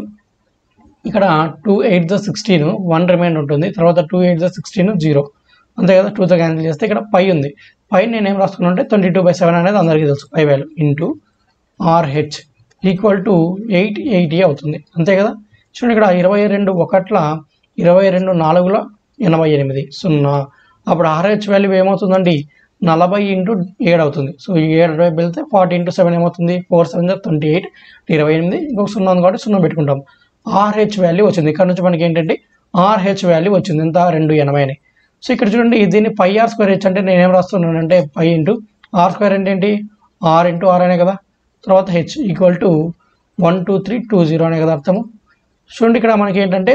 ఇక్కడ two eight the sixteen one remind ఉంటుంది తర్వాత two eight the sixteen zero అంతే కదా టూతో క్యాన్సిల్ చేస్తే ఇక్కడ పై ఉంది పై నేను ఏం రాసుకున్నాను అంటే ట్వంటీ టూ బై సెవెన్ అనేది అందరికీ తెలుసు pi value into r h equal to eight eighty అవుతుంది అంతే కదా చూడండి ఇక్కడ ఇరవై రెండు ఒకట్ల ఇరవై రెండు నాలుగుల ఎనభై ఎనిమిది సున్నా అప్పుడు ఆర్హెచ్ వాల్యూ ఏమవుతుందండి నలభై ఇంటూ ఏడు అవుతుంది సో ఈ ఏడు వైపు వెళ్తే ఫార్టీ ఇంటూ సెవెన్ ఏమవుతుంది ఫోర్ సెవెన్ ట్వంటీ ఎయిట్ ఇరవై ఎనిమిది ఇంకొక సున్నా ఉంది కాబట్టి సున్నా పెట్టుకుంటాం ఆర్హెచ్ వాల్యూ వచ్చింది ఇక్కడ నుంచి మనకి ఏంటంటే ఆర్హెచ్ వాల్యూ వచ్చింది ఎంత రెండు ఎనభై అని సో ఇక్కడ చూడండి దీన్ని పై ఆర్ స్క్వేర్ హెచ్ అంటే నేను ఏం రాస్తున్నాను అంటే పై ఇంటూ ఆర్ స్క్వేర్ అంటే ఏంటి ఆర్ ఇంటూ ఆర్ అనే కదా తర్వాత h equal to one two three two zero అనే కదా అర్థము చూడండి ఇక్కడ మనకి ఏంటంటే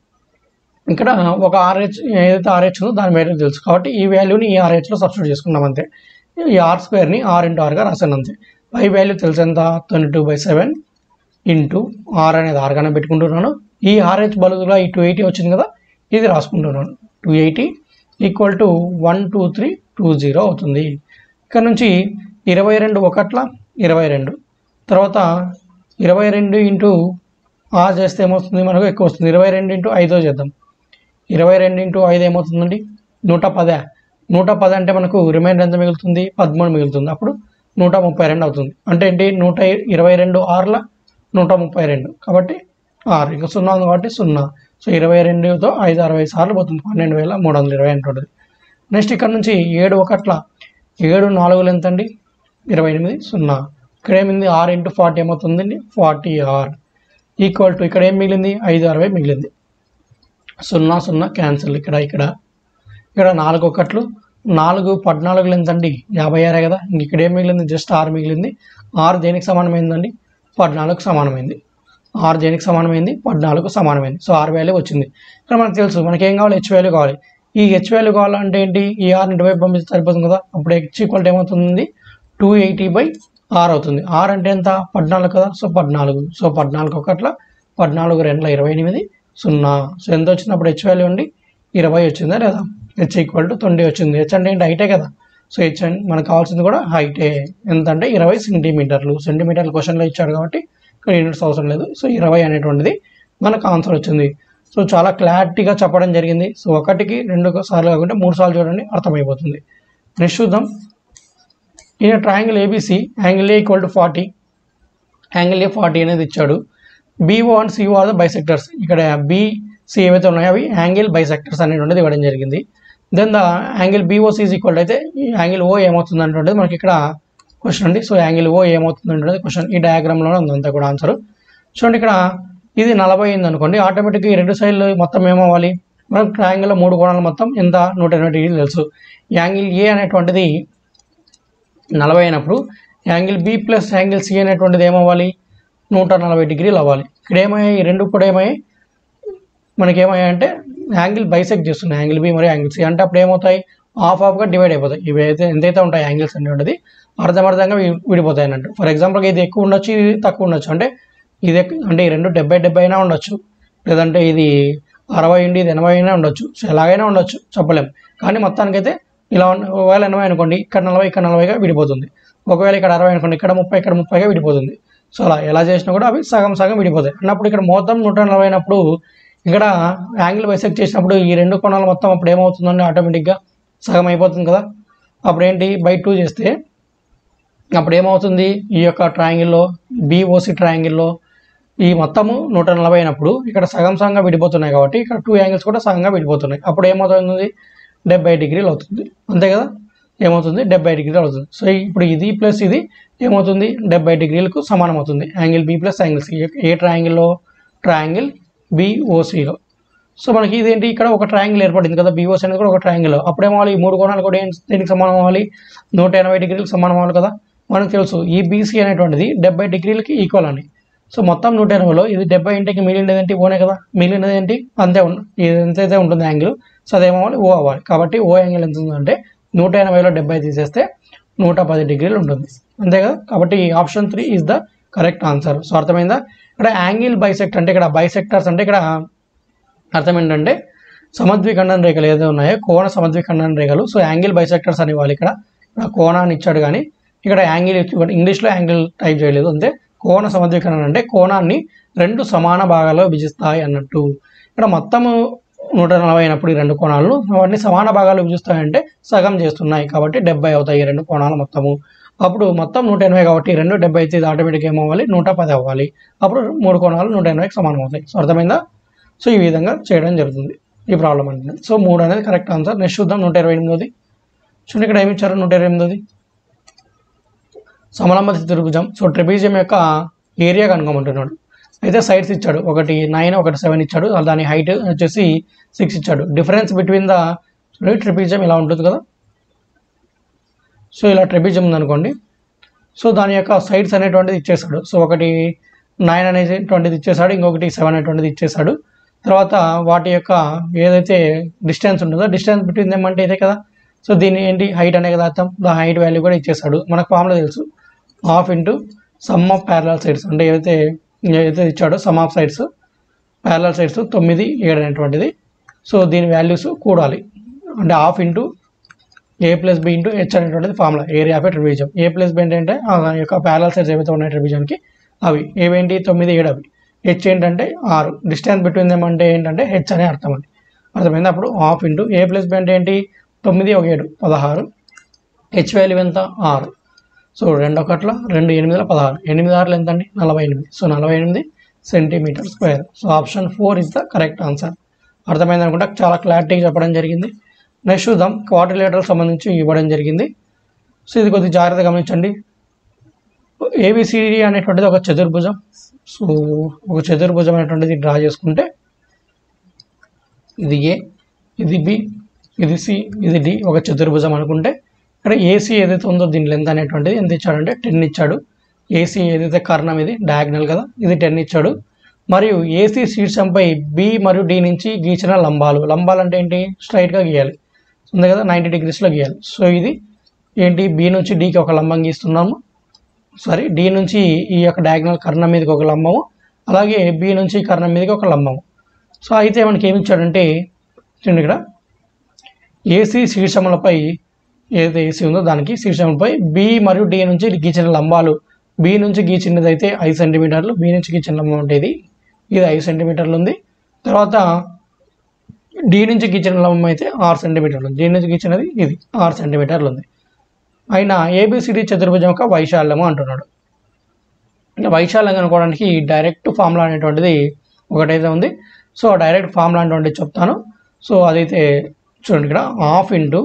ఇక్కడ ఒక ఆర్హెచ్ ఏదైతే ఆర్హెచ్ ఉందో దాని వాల్యూ తెలుసు కాబట్టి ఈ వాల్యూని ఈ ఆర్హెచ్లో సబ్స్టిట్యూట్ చేసుకున్నాం అంతే ఈ ఆర్ స్క్వేర్ని ఆర్ ఇంటూ ఆర్గా రాశాను అంతే పై వాల్యూ తెలిసి ఎంత twenty two by seven into r అనేది ఆర్గానే పెట్టుకుంటున్నాను ఈ ఆర్హెచ్ బదులుగా ఈ టూ ఎయిటీ వచ్చింది కదా ఇది రాసుకుంటున్నాను two eighty equal to one two three two zero అవుతుంది ఇక్కడ నుంచి ఇరవై రెండు ఒకట్ల ఇరవై రెండు తర్వాత ఇరవై రెండు ఇంటూ ఆర్ చేస్తే ఏమవుతుంది మనకు ఎక్కువ వస్తుంది ఇరవై రెండు ఇంటూ ఐదో చేద్దాం ఇరవై రెండు ఇంటూ ఐదు ఏమవుతుందండి నూట పదే నూట పది అంటే మనకు రిమైండర్ ఎంత మిగులుతుంది పదమూడు మిగులుతుంది అప్పుడు నూట ముప్పై రెండు అవుతుంది అంటే ఏంటి నూట ఇరవై రెండు ఆరుల నూట ముప్పై రెండు కాబట్టి ఆరు ఇంకా సున్నా ఉంది కాబట్టి సున్నా సో ఇరవై రెండుతో ఐదు అరవై సార్లు పోతుంది పన్నెండు వేల మూడు వందల ఇరవై అంటుంటుంది నెక్స్ట్ ఇక్కడ నుంచి ఏడు ఒకట్ల ఏడు నాలుగులు ఎంత అండి ఇరవై ఎనిమిది సున్నా ఇక్కడ ఏమింది ఆరు ఇంటూ ఫార్టీ ఏమవుతుందండి ఫార్టీ ఆర్ ఈక్వల్ టు ఇక్కడ ఏం మిగిలింది ఐదు అరవై మిగిలింది సున్నా సున్నా క్యాన్సిల్ ఇక్కడ ఇక్కడ ఇక్కడ నాలుగు ఒకట్లు నాలుగు పద్నాలుగులు ఎంతండి యాభై ఆరే కదా ఇంక ఇక్కడ ఏం మిగిలింది జస్ట్ ఆరు మిగిలింది ఆరు దేనికి సమానమైందండి పద్నాలుగు సమానమైంది ఆరు దేనికి సమానమైంది పద్నాలుగు సమానమైంది సో ఆరు వాల్యూ వచ్చింది ఇక్కడ మనకు తెలుసు మనకి ఏం కావాలి హెచ్ వాల్యూ కావాలి ఈ హెచ్ వాల్యూ కావాలంటే ఏంటి ఈ ఆర్ ఇటువైపు పంపిస్తే సరిపోతుంది కదా అప్పుడు హెచ్ ఈక్వల్ ఏమవుతుంది టూ ఎయిటీ బై ఆర్ అవుతుంది ఆర్ అంటే ఎంత పద్నాలుగు కదా సో పద్నాలుగు సో పద్నాలుగు ఒకట్ల పద్నాలుగు రెండుల ఇరవై ఎనిమిది సున్నా సో ఎంత వచ్చింది అప్పుడు హెచ్ వాల్యూ అండి ఇరవై వచ్చిందా లేదా హెచ్ ఈక్వల్ టు ట్వంటీ వచ్చింది హెచ్ అంటే ఏంటి హైటే కదా సో హెచ్ అండ్ మనకు కావాల్సింది కూడా హైటే ఎంత అంటే ఇరవై సెంటీమీటర్లు సెంటీమీటర్లు క్వశ్చన్లో ఇచ్చాడు కాబట్టి ఇక్కడ యూనిట్స్ అవసరం లేదు సో ఇరవై అనేటువంటిది మనకు ఆన్సర్ వచ్చింది సో చాలా క్లారిటీగా చెప్పడం జరిగింది సో ఒకటికి రెండు సార్లు కాకుండా మూడు సార్లు చూడండి అర్థమైపోతుంది నెక్స్ట్ చూద్దాం ఈయన triangle ABC angle A equal to forty angle A forty అనేది ఇచ్చాడు BO and CO are the bisectors ఇక్కడ బీసీ ఏవైతే ఉన్నాయో అవి యాంగిల్ బైసెక్టర్స్ అనేటువంటిది ఇవ్వడం జరిగింది then the angle BOC is equal అయితే ఈ యాంగిల్ ఓ ఏమవుతుంది అనేటువంటిది మనకి ఇక్కడ క్వశ్చన్ అండి సో యాంగిల్ ఓ ఏమవుతుంది అనేటువంటిది క్వశ్చన్ ఈ డయాగ్రామ్లోనే ఉంది అంతా కూడా ఆన్సర్ చూడండి ఇక్కడ ఇది నలభై అయింది అనుకోండి ఆటోమేటిక్గా ఈ రెండు సైడ్లు మొత్తం ఏమవ్వాలి మనకు ట్రయాంగిల్లో మూడు కోణాలు మొత్తం ఎంత నూట ఎనభై డిగ్రీలు తెలుసు యాంగిల్ ఏ అనేటువంటిది నలభై అయినప్పుడు angle B plus angle C అనేటువంటిది ఏమవ్వాలి నూట నలభై డిగ్రీలు అవ్వాలి ఇక్కడ ఏమయ్యాయి ఈ రెండు కూడా ఏమయ్యాయి మనకి ఏమయ్యాయంటే యాంగిల్ బైసెక్ట్ చేస్తున్నాయి యాంగిల్ బి మరియు యాంగిల్ సి అంటే అప్పుడు ఏమవుతాయి ఆఫ్ ఆఫ్గా డివైడ్ అయిపోతాయి ఇవి అయితే ఎంతైతే ఉంటాయి యాంగిల్స్ అనేటువంటిది అర్థమర్థంగా వి- విడిపోతాయి అన్నట్టు ఫర్ ఎగ్జాంపుల్గా ఇది ఎక్కువ ఉండొచ్చు ఇది తక్కువ ఉండొచ్చు అంటే ఇది ఎక్కు- అంటే ఈ రెండు డెబ్బై డెబ్బై అయినా ఉండొచ్చు లేదంటే ఇది అరవై ఉండి ఇది ఎనభై అయినా ఉండొచ్చు సో ఎలాగైనా ఉండొచ్చు చెప్పలేం కానీ మొత్తానికైతే ఇలా ఉన్న- ఒకవేళ ఎనభై అనుకోండి ఇక్కడ నలభై ఇక్కడ నలభైగా విడిపోతుంది ఒకవేళ ఇక్కడ అరవై అనుకోండి ఇక్కడ ముప్పై ఇక్కడ ముప్పైగా విడిపోతుంది సో అలా ఎలా చేసినా కూడా అవి సగం సగం విడిపోతాయి అన్నప్పుడు ఇక్కడ మొత్తం నూట నలభై అయినప్పుడు ఇక్కడ యాంగిల్ బైసెక్ట్ చేసినప్పుడు ఈ రెండు కోణాలు మొత్తం అప్పుడు ఏమవుతుందండి ఆటోమేటిక్గా సగం అయిపోతుంది కదా అప్పుడు ఏంటి బై టూ చేస్తే అప్పుడు ఏమవుతుంది ఈ యొక్క ట్రయాంగిల్లో బీఓసి ట్రయాంగిల్లో ఈ మొత్తము నూట నలభై అయినప్పుడు ఇక్కడ సగం సగంగా విడిపోతున్నాయి కాబట్టి ఇక్కడ టూ యాంగిల్స్ కూడా సగంగా విడిపోతున్నాయి అప్పుడు ఏమవుతుంది డెబ్బై డిగ్రీలు అవుతుంది అంతే కదా ఏమవుతుంది డెబ్బై డిగ్రీలు అవుతుంది సో ఇప్పుడు ఇది ప్లస్ ఇది ఏమవుతుంది డెబ్బై డిగ్రీలకు సమానం అవుతుంది angle B plus angle C A ట్రయాంగిల్లో ట్రయాంగిల్ బిఓసిలో సో మనకి ఇదేంటి ఇక్కడ ఒక ట్రయాంగిల్ ఏర్పడింది కదా బీఓసి అనేది కూడా ఒక ట్రయాంగిల్ అప్పుడు ఏమవ్వాలి ఈ మూడు కోణాలు కూడా ఏంటి దీనికి సమానం అవ్వాలి నూట ఎనభై డిగ్రీలకు సమానం అవ్వాలి కదా మనకు తెలుసు ఈ బీసీ అనేటువంటిది డెబ్బై డిగ్రీలకి ఈక్వల్ అని సో మొత్తం నూట ఎనభైలో ఇది డెబ్బై ఇంటికి మిగిలినది ఏంటి ఓనే కదా మిగిలినది ఏంటి అంతే ఉన్న ఇది ఎంతైతే ఉంటుంది యాంగిల్ సో అదేమవ్వాలి ఓ అవ్వాలి కాబట్టి ఓ యాంగిల్ ఎంత ఉందంటే నూట ఎనభైలో డెబ్బై తీసేస్తే నూట పది డిగ్రీలు ఉంటుంది అంతే కదా కాబట్టి option three is the correct answer so అర్థమైందా ఇక్కడ యాంగిల్ బైసెక్ట్ అంటే ఇక్కడ బైసెక్టర్స్ అంటే ఇక్కడ అర్థం ఏంటంటే సమద్విఖండన రేఖలు ఏదైతే ఉన్నాయో కోణ సమద్విఖండన రేఖలు సో యాంగిల్ బైసెక్టర్స్ అని వాళ్ళు ఇక్కడ ఇక్కడ కోణాన్ని ఇచ్చాడు కానీ ఇక్కడ యాంగిల్ ఇచ్చి- ఇంగ్లీష్లో యాంగిల్ టైప్ చేయలేదు అంతే కోణ సమద్విఖండన అంటే కోణాన్ని రెండు సమాన భాగాల్లో విభజిస్తాయి అన్నట్టు ఇక్కడ మొత్తము నూట నలభై అయినప్పుడు ఈ రెండు కోణాలను వాటిని సమాన భాగాలు విభజిస్తాయంటే సగం చేస్తున్నాయి కాబట్టి డెబ్బై అవుతాయి ఈ రెండు కోణాలు మొత్తము అప్పుడు మొత్తం నూట ఎనభై కాబట్టి ఈ రెండు డెబ్బై అయితే ఇది ఆటోమేటిక్ ఏమవ్వాలి నూట పది అవ్వాలి అప్పుడు మూడు కోణాలు నూట ఎనభైకి సమానం అవుతాయి సో అర్థమైందా సో ఈ విధంగా చేయడం జరుగుతుంది ఈ ప్రాబ్లం అంటే సో మూడు అనేది కరెక్ట్ ఆన్సర్ నెక్స్ట్ చూద్దాం నూట ఇరవై ఎనిమిదోది చూడండి ఇక్కడ ఏమి ఇచ్చారు నూట ఇరవై ఎనిమిదోది సమలంబతి త్రిభుజం సో ట్రిబిజియం యొక్క ఏరియా కనుక్కోమంటున్నాడు అయితే సైడ్స్ ఇచ్చాడు ఒకటి నైన్ ఒకటి సెవెన్ ఇచ్చాడు దాని హైట్ వచ్చేసి సిక్స్ ఇచ్చాడు డిఫరెన్స్ బిట్వీన్ ద ట్రిబిజియం ఇలా ఉంటుంది కదా సో ఇలా ట్రిబిజియం ఉందనుకోండి సో దాని యొక్క సైడ్స్ అనేటువంటిది ఇచ్చేసాడు సో ఒకటి నైన్ అనేటువంటిది ఇచ్చేసాడు ఇంకొకటి సెవెన్ అనేటువంటిది ఇచ్చేసాడు తర్వాత వాటి యొక్క ఏదైతే డిస్టెన్స్ ఉంటుందో డిస్టెన్స్ బిట్వీన్ దెమ్ అంటే ఇదే కదా సో దీని ఏంటి హైట్ అనే కదా అర్థం దా హైట్ వాల్యూ కూడా ఇచ్చేస్తాడు మనకు ఫార్ములా తెలుసు half into sum of parallel sides అంటే ఏదైతే ఏదైతే ఇచ్చాడో sum of sides parallel sides తొమ్మిది ఏడు అనేటువంటిది సో దీని వాల్యూస్ కూడాలి అంటే half into a plus b into h అనేటువంటిది ఫార్ములా ఏరియా ఆఫ్ ట్రివిజన్ ఏ ప్లస్ బి ఏంటంటే ఆ యొక్క ప్యారల్ సైడ్స్ ఏవైతే ఉన్నాయి ట్రివిజన్కి అవి ఏవేంటి తొమ్మిది ఏడు అవి హెచ్ ఏంటంటే ఆరు డిస్టెన్స్ బిట్వీన్ దెమ్ అంటే ఏంటంటే హెచ్ అనే అర్థం అండి అర్థమైంది అప్పుడు half into a plus b అంటే ఏంటి తొమ్మిది ఒక ఏడు పదహారు హెచ్ వాల్యూ ఎంత ఆరు సో రెండు ఒకట్ల రెండు ఎనిమిదిల పదహారు ఎనిమిది ఆరులు ఎంత అండి నలభై ఎనిమిది సో నలభై ఎనిమిది centimetre square so option four is the correct answer అర్థమైంది అనుకుంటా చాలా క్లారిటీగా చెప్పడం జరిగింది నెక్స్ట్ చూద్దాం క్వార్టిలేటర్ సంబంధించి ఇవ్వడం జరిగింది సో ఇది కొద్దిగా జాగ్రత్తగా గమనించండి ఏబిసిడి అనేటువంటిది ఒక చతుర్భుజం సో ఒక చతుర్భుజం అనేటువంటిది డ్రా చేసుకుంటే ఇది ఏ ఇది బి ఇది సి ఇది డి ఒక చతుర్భుజం అనుకుంటే ఇక్కడ ఏసీ ఏదైతే ఉందో దీని లెంత్ అనేటువంటిది ఎంత ఇచ్చాడంటే టెన్ ఇచ్చాడు ఏసీ ఏదైతే కర్ణం ఇది డయాగ్నల్ కదా ఇది టెన్ ఇచ్చాడు మరియు ఏసీ శీర్షంపై బి మరియు డి నుంచి గీచిన లంబాలు లంబాలు అంటే ఏంటి స్ట్రైట్గా గీయాలి ఉంది కదా నైంటీ డిగ్రీస్లో గీయాలి సో ఇది ఏంటి బి నుంచి డికి ఒక లంబం గీస్తున్నాము సారీ డి నుంచి ఈ యొక్క డయాగ్నల్ కర్ణం మీదకి ఒక లంబము అలాగే బి నుంచి కర్ణం మీదకి ఒక లంబము సో అయితే మనకి ఏమి ఇచ్చాడంటే చూడండి ఇక్కడ ఏసీ శీర్షములపై ఏదైతే ఏసీ ఉందో దానికి శీర్షములపై బి మరియు డి నుంచి గీచిన లంబాలు బి నుంచి గీచినది అయితే ఐదు సెంటీమీటర్లు బి నుంచి గీచిన లంబం అంటే ఇది ఇది ఐదు సెంటీమీటర్లు ఉంది తర్వాత డి నుంచి గీచిన లంబం అయితే ఆరు సెంటీమీటర్లు ఉంది డి నుంచి గీచినది ఇది ఆరు సెంటీమీటర్లు ఉంది అయినా ఏబిసిడి చతుర్భుజం యొక్క వైశాల్యము అంటున్నాడు అంటే వైశాల్యం కనుక్కోవడానికి డైరెక్ట్ ఫార్ములా అనేటువంటిది ఒకటైతే ఉంది సో డైరెక్ట్ ఫార్ములా అనేటువంటిది చెప్తాను సో అదైతే చూడండి ఇక్కడ half into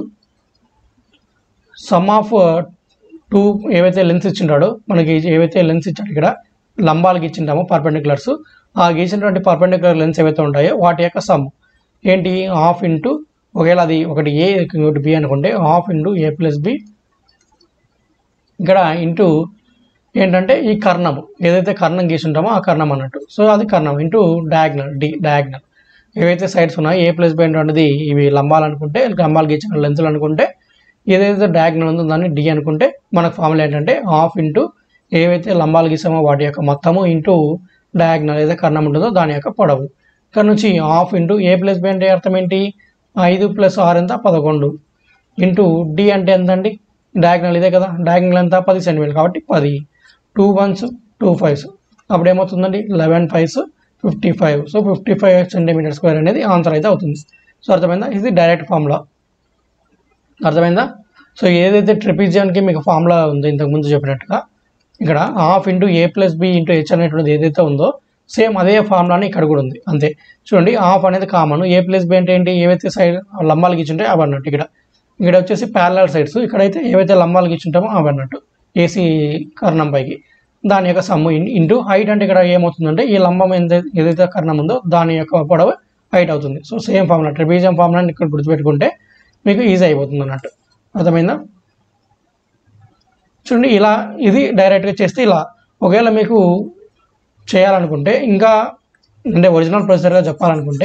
sum of two ఏవైతే లెన్స్ ఇచ్చింటాడో మనకి ఏవైతే లెన్స్ ఇచ్చాడు ఇక్కడ లంబాలకు ఇచ్చింటామో పర్పెండికులర్స్ ఆ గీసినటువంటి పర్పెండికులర్ లెన్స్ ఏవైతే ఉంటాయో వాటి యొక్క సమ్ ఏంటి హాఫ్ ఇంటూ ఒకవేళ అది ఒకటి ఏ ఇంకోటి బి అనుకుంటే half into a plus b ఇక్కడ ఇంటూ ఏంటంటే ఈ కర్ణము ఏదైతే కర్ణం గీసి ఉంటామో ఆ కర్ణం అన్నట్టు సో అది కర్ణం ఇంటూ డయాగ్నల్ డి డయాగ్నల్ ఏవైతే సైడ్స్ ఉన్నాయో ఏ ప్లస్ బి అనేటువంటిది ఇవి లంబాలు అనుకుంటే లంబాలు గీచిన లెన్సులు అనుకుంటే ఏదైతే డయాగ్నల్ ఉందో దాన్ని డి అనుకుంటే మనకు ఫార్ములా ఏంటంటే హాఫ్ ఇంటూ ఏవైతే లంబాలు గీసామో వాటి యొక్క మొత్తము ఇంటూ డయాగ్నల్ ఏదైతే కర్ణం ఉంటుందో దాని యొక్క పొడవు ఇక్కడ నుంచి half into a plus b అంటే అర్థం ఏంటి ఐదు ప్లస్ ఆరు ఎంత పదకొండు ఇంటూ డి అంటే ఎంత అండి డయాగ్నల్ ఇదే కదా డయాగ్నల్ ఎంత పది సెంటీమీటర్ కాబట్టి పది టూ వన్స్ టూ ఫైవ్స్ అప్పుడు ఏమవుతుందండి eleven fives fifty five so fifty five centimetre square అనేది ఆన్సర్ అయితే అవుతుంది సో అర్థమైందా ఇది డైరెక్ట్ ఫార్ములా అర్థమైందా సో ఏదైతే ట్రిపిజియన్కి మీకు ఫార్ములా ఉందో ఇంతకు ముందు చెప్పినట్టుగా ఇక్కడ half into a plus b into h అనేటువంటిది ఏదైతే ఉందో సేమ్ అదే ఫార్ములాని ఇక్కడ కూడా ఉంది అంతే చూడండి హాఫ్ అనేది కామన్ ఏ ప్లస్ బి అంటే ఏంటి ఏవైతే సైడ్ లంబాలు గీచుంటే అవి అన్నట్టు ఇక్కడ ఇక్కడ వచ్చేసి ప్యారలల్ సైడ్స్ ఇక్కడైతే ఏవైతే లంబాలు గీచుంటామో అవి అన్నట్టు ఏసీ కర్ణం పైకి దాని యొక్క సమ్ము ఇంటూ హైట్ అంటే ఇక్కడ ఏమవుతుందంటే ఈ లంబం ఏదైతే ఏదైతే కర్ణం ఉందో దాని యొక్క పొడవు హైట్ అవుతుంది సో సేమ్ ఫార్ములా ట్రిపీజియం ఫార్ములాని ఇక్కడ గుర్తుపెట్టుకుంటే మీకు ఈజీ అయిపోతుంది అన్నట్టు అర్థమైందా చూడండి ఇలా ఇది డైరెక్ట్గా చేస్తే ఇలా ఒకవేళ మీకు చేయాలనుకుంటే ఇంకా అంటే ఒరిజినల్ ప్రొసీజర్గా చెప్పాలనుకుంటే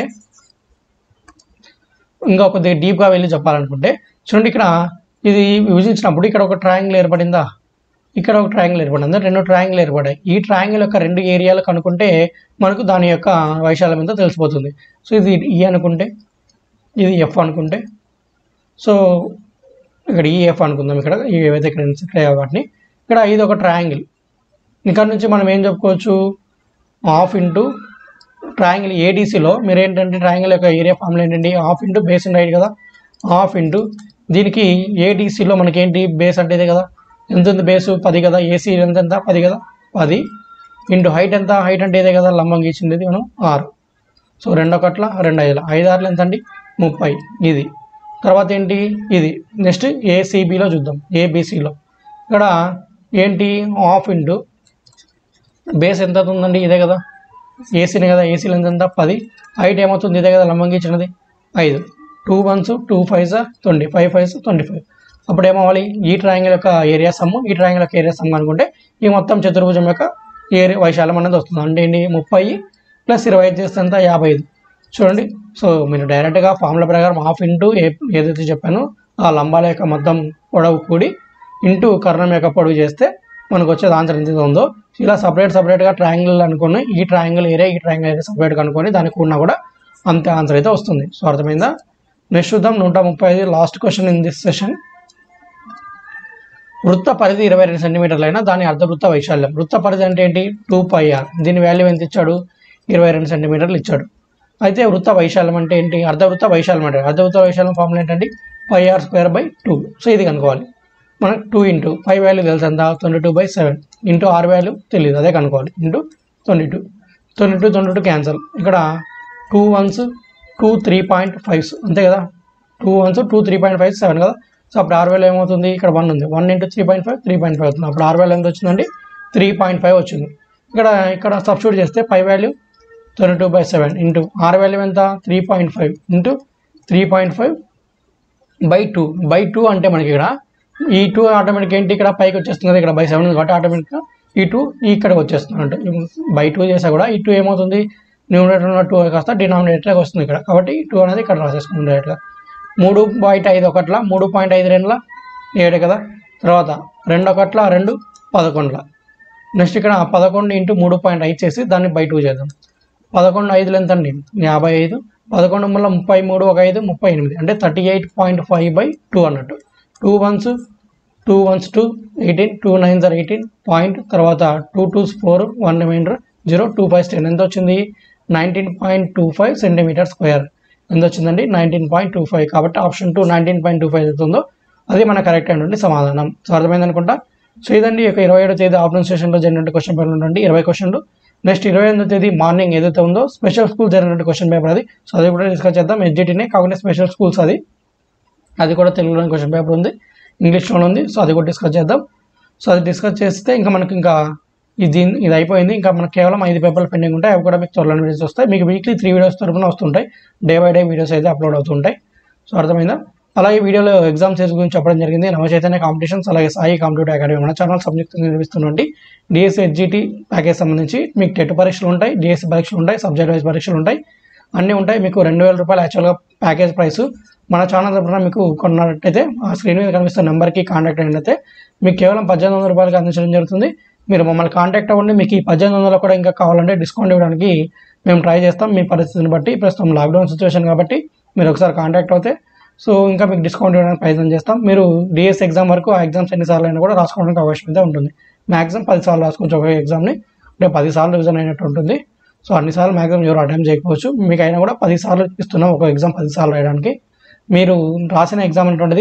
ఇంకా కొద్దిగా డీప్గా వెళ్ళి చెప్పాలనుకుంటే చూడండి ఇక్కడ ఇది విభజించినప్పుడు ఇక్కడ ఒక ట్రయాంగిల్ ఏర్పడిందా ఇక్కడ ఒక ట్రయాంగిల్ ఏర్పడింది రెండు ట్రయాంగిల్ ఏర్పడ్డాయి ఈ ట్రయాంగిల్ యొక్క రెండు ఏరియాలు కనుక్కుంటే మనకు దాని యొక్క వైశాల్యం ఎంతో తెలిసిపోతుంది సో ఇది ఈ అనుకుంటే ఇది ఎఫ్ అనుకుంటే సో ఇక్కడ ఈఎఫ్ అనుకుందాం ఇక్కడ ఇవి ఏవైతే ఇక్కడ ఇక్కడ వాటిని ఇక్కడ ఇది ఒక ట్రయాంగిల్ ఇక్కడ నుంచి మనం ఏం చెప్పుకోవచ్చు హాఫ్ ఇంటూ ట్రయాంగిల్ ఏడీసీలో మీరు ఏంటంటే ట్రయాంగిల్ యొక్క ఏరియా ఫార్ములా ఏంటండి half into base and height కదా హాఫ్ ఇంటూ దీనికి ఏడీసీలో మనకి ఏంటి బేస్ అంటే ఇదే కదా ఎంత ఉంది బేసు పది కదా ఏసీ ఎంత ఎంత పది కదా పది ఇంటూ హైట్ ఎంత హైట్ అంటే ఇదే కదా లంబం గీచింది మనం ఆరు సో రెండు ఒకట్ల రెండు ఐదుల ఐదు ఆరులు ఎంత అండి ముప్పై ఇది తర్వాత ఏంటి ఇది నెక్స్ట్ ఏసీబీలో చూద్దాం ఏబీసీలో ఇక్కడ ఏంటి హాఫ్ ఇంటూ బేస్ ఎంత ఉందండి ఇదే కదా ఏసీనే కదా ఏసీలో ఎంత ఎంత పది హైట్ ఏమవుతుంది ఇదే కదా లంబం గీచినది ఐదు two ones two fives twenty five fives twenty five అప్పుడు ఏమవ్వాలి ఈ ట్రయాంగిల్ యొక్క ఏరియా సమ్ ఈ ట్రయాంగిల్ యొక్క ఏరియా సమ్ అనుకుంటే ఈ మొత్తం చతుర్భుజం యొక్క ఏరియా వైశాల్యం అనేది వస్తుంది అంటే ఏంటి ముప్పై ప్లస్ ఇరవై ఐదు చేస్తే ఎంత యాభై ఐదు చూడండి సో మీరు డైరెక్ట్గా ఫార్ములా ప్రకారం హాఫ్ ఇంటూ ఏ ఏదైతే చెప్పానో ఆ లంబాల యొక్క మొత్తం పొడవు కూడి ఇంటూ కర్ణం యొక్క పొడవు చేస్తే మనకు వచ్చేది ఆన్సర్ ఎంత ఉందో ఇలా సపరేట్ సపరేట్గా ట్రయాంగిల్ అనుకుని ఈ ట్రయాంగిల్ ఏరియా ఈ ట్రయాంగిల్ ఏరియా సపరేట్గా అనుకొని దానికి కూడినా కూడా అంతే ఆన్సర్ అయితే వస్తుంది సో అర్థమైందా నెక్స్ట్ చూద్దాం నూట ముప్పై ఐదు last question in this session వృత్త పరిధి ఇరవై రెండు సెంటీమీటర్లు అయినా దాని అర్ధవృత్త వైశాల్యం వృత్త పరిధి అంటే ఏంటి టూ పై ఆర్ దీని వాల్యూ ఎంత ఇచ్చాడు ఇరవై రెండు సెంటీమీటర్లు ఇచ్చాడు అయితే వృత్త వైశాల్యం అంటే ఏంటి అర్ధవృత్త వైశాల్యం అంటే అర్ధవృత్త వైశాల్యం ఫార్ములా ఏంటంటే pi r square by two so ఇది కనుక్కోవాలి మనకు టూ ఇంటూ ఫైవ్ వాల్యూ తెలుసు ఎంత twenty two by seven into r value తెలియదు అదే కనుక్కోవాలి into twenty two twenty two twenty two cancel ఇక్కడ two ones two three point fives అంతే కదా two ones two three point five seven కదా so అప్పుడు ఆరు వేలు ఏమవుతుంది ఇక్కడ వన్ ఉంది one into three point five three point five అవుతుంది అప్పుడు ఆరు వేలు ఎంత వచ్చిందండి త్రీ పాయింట్ ఫైవ్ వచ్చింది ఇక్కడ ఇక్కడ సబ్స్టిట్యూట్ చేస్తే five value twenty two by seven into r value ఎంత three point five into three point five by two by two అంటే మనకి ఇక్కడ ఈ టూ ఆటోమేటిక్ ఏంటి ఇక్కడ పైకి వచ్చేస్తుంది కదా ఇక్కడ బై సెవెన్ కాబట్టి ఆటోమేటిక్గా ఈ టూ ఇక్కడికి వచ్చేస్తుంది అంటే బై టూ చేసా కూడా ఈ టూ ఏమవుతుంది న్యూమినేటర్ ఉన్న టూ కాస్త డినామినేటర్కి వస్తుంది ఇక్కడ కాబట్టి ఈ టూ అనేది ఇక్కడ రాసేసుకుంది డైరెక్ట్గా మూడు పాయింట్ ఐదు ఒకట్ల మూడు పాయింట్ ఐదు రెండుల ఏడు కదా తర్వాత రెండు ఒకట్ల రెండు పదకొండుల నెక్స్ట్ ఇక్కడ పదకొండు ఇంటూ మూడు పాయింట్ ఐదు చేసి దాన్ని బై టూ చేద్దాం పదకొండు ఐదులు ఎంత అండి యాభై ఐదు పదకొండు మళ్ళీ ముప్పై మూడు ఒక ఐదు ముప్పై ఎనిమిది అంటే thirty eight point five by two అన్నట్టు two ones two ones two eighteen two nine or eighteen point తర్వాత two twos four one reminder zero two five ten ఎంత వచ్చింది nineteen point two five centimetre square ఎంత వచ్చిందండి nineteen point two five కాబట్టి option two nineteen point two five అవుతుందో అది మన correct అయినటువంటి సమాధానం సో అర్థమైంది అనుకుంటా సో ఇదండి ఈ యొక్క ఇరవై ఏడో తేదీ ఆఫ్టర్నూన్ సెషన్లో జరిగినటువంటి క్వశ్చన్ పేపర్ ఉండండి ఇరవై క్వశ్చన్లు నెక్స్ట్ ఇరవై ఎనిమిదో తేదీ మార్నింగ్ ఏదైతే ఉందో స్పెషల్ స్కూల్ జరిగినటువంటి క్వశ్చన్ పేపర్ అది సో అది కూడా డిస్కస్ చేద్దాం ఎడ్జిటీనే కాకుండా స్పెషల్ స్కూల్స్ అది అది కూడా తెలుగులోని క్వశ్చన్ పేపర్ ఉంది ఇంగ్లీష్లో ఉంది సో అది కూడా డిస్కస్ చేద్దాం సో అది డిస్కస్ చేస్తే ఇంకా మనకి ఇంకా ఇది ఇది అయిపోయింది ఇంకా మనకు కేవలం ఐదు పేపర్లు పెండింగ్ ఉంటాయి అవి కూడా మీకు త్వరలో వీడియోస్ వస్తాయి మీకు వీక్లీ త్రీ వీడియోస్ తరపున వస్తుంటాయి డే బై డే వీడియోస్ అయితే అప్లోడ్ అవుతుంటాయి సో అర్థమైందా అలాగే వీడియోలో ఎగ్జామ్ సీరీస్ గురించి చెప్పడం జరిగింది నవచైతన్య కాంపిటీషన్స్ అలాగే సాయి కాంపిటేటివ్ అకాడమీ మన ఛానల్ సంయుక్తంగా నిర్వహిస్తున్నటువంటి డిఎస్సి హెచ్జిటి ప్యాకేజ్ సంబంధించి మీకు టెట్ పరీక్షలు ఉంటాయి డిఎస్సి పరీక్షలు ఉంటాయి సబ్జెక్ట్ వైజ్ పరీక్షలు ఉంటాయి అన్నీ ఉంటాయి మీకు రెండు వేల రూపాయలు యాక్చువల్గా ప్యాకేజ్ ప్రైస్ మన ఛానల్ తరపున మీకు కొన్నట్టయితే ఆ స్క్రీన్ మీద కనిపిస్తున్న నెంబర్కి కాంటాక్ట్ అయినట్లయితే మీకు కేవలం పద్దెనిమిది వందల రూపాయలకి అందించడం జరుగుతుంది మీరు మమ్మల్ని కాంటాక్ట్ అవ్వండి మీకు ఈ పద్దెనిమిది వందలు కూడా ఇంకా కావాలంటే డిస్కౌంట్ ఇవ్వడానికి మేము ట్రై చేస్తాం మీ పరిస్థితిని బట్టి ప్రస్తుతం లాక్డౌన్ సిచ్యువేషన్ కాబట్టి మీరు ఒకసారి కాంటాక్ట్ అవుతే సో ఇంకా మీకు డిస్కౌంట్ ఇవ్వడానికి ప్రయత్నం చేస్తాం మీరు డిఎస్ ఎగ్జామ్ వరకు ఆ ఎగ్జామ్స్ ఎన్నిసార్లు అయినా కూడా రాసుకోవడానికి అవకాశం అయితే ఉంటుంది మ్యాక్సిమం పది సార్లు రాసుకోవచ్చు ఒక ఎగ్జామ్ని అంటే పది సార్లు రివిజన్ అయినట్టు ఉంటుంది సో అన్నిసార్లు మ్యాక్సిమం ఎవరు అటెంప్ట్ చేయకపోవచ్చు మీకు అయినా కూడా పది సార్లు ఇస్తున్నాం ఒక ఎగ్జామ్ పది సార్లు రాయడానికి మీరు రాసిన ఎగ్జామ్ అనేటువంటిది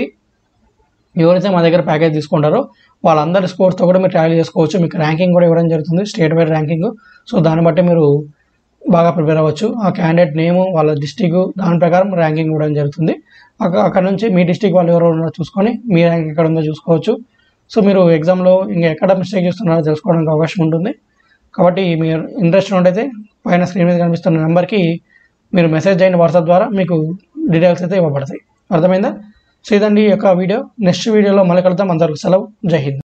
ఎవరైతే మా దగ్గర ప్యాకేజ్ తీసుకుంటారో వాళ్ళందరి స్కోర్స్తో కూడా మీరు ట్రావెల్ చేసుకోవచ్చు మీకు ర్యాంకింగ్ కూడా ఇవ్వడం జరుగుతుంది స్టేట్ వైడ్ ర్యాంకింగ్ సో దాన్ని బట్టి మీరు బాగా ప్రిపేర్ అవ్వచ్చు ఆ క్యాండిడేట్ నేము వాళ్ళ డిస్టిక్ దాని ప్రకారం ర్యాంకింగ్ ఇవ్వడం జరుగుతుంది అక్క అక్కడ నుంచి మీ డిస్టిక్ వాళ్ళు ఎవరు ఉన్నారో చూసుకొని మీ ర్యాంక్ ఎక్కడ ఉందో చూసుకోవచ్చు సో మీరు ఎగ్జామ్లో ఇంకా ఎక్కడ మిస్టేక్ చేస్తున్నారో తెలుసుకోవడానికి అవకాశం ఉంటుంది కాబట్టి మీరు ఇంట్రెస్ట్ ఉంటైతే పైన స్క్రీన్ మీద కనిపిస్తున్న నెంబర్కి మీరు మెసేజ్ చేయండి వాట్సాప్ ద్వారా మీకు డీటెయిల్స్ అయితే ఇవ్వబడతాయి అర్థమైందా సో ఇదండి ఈ యొక్క వీడియో నెక్స్ట్ వీడియోలో మళ్ళీ కలుద్దాం అందరికి సెలవు జై హింద్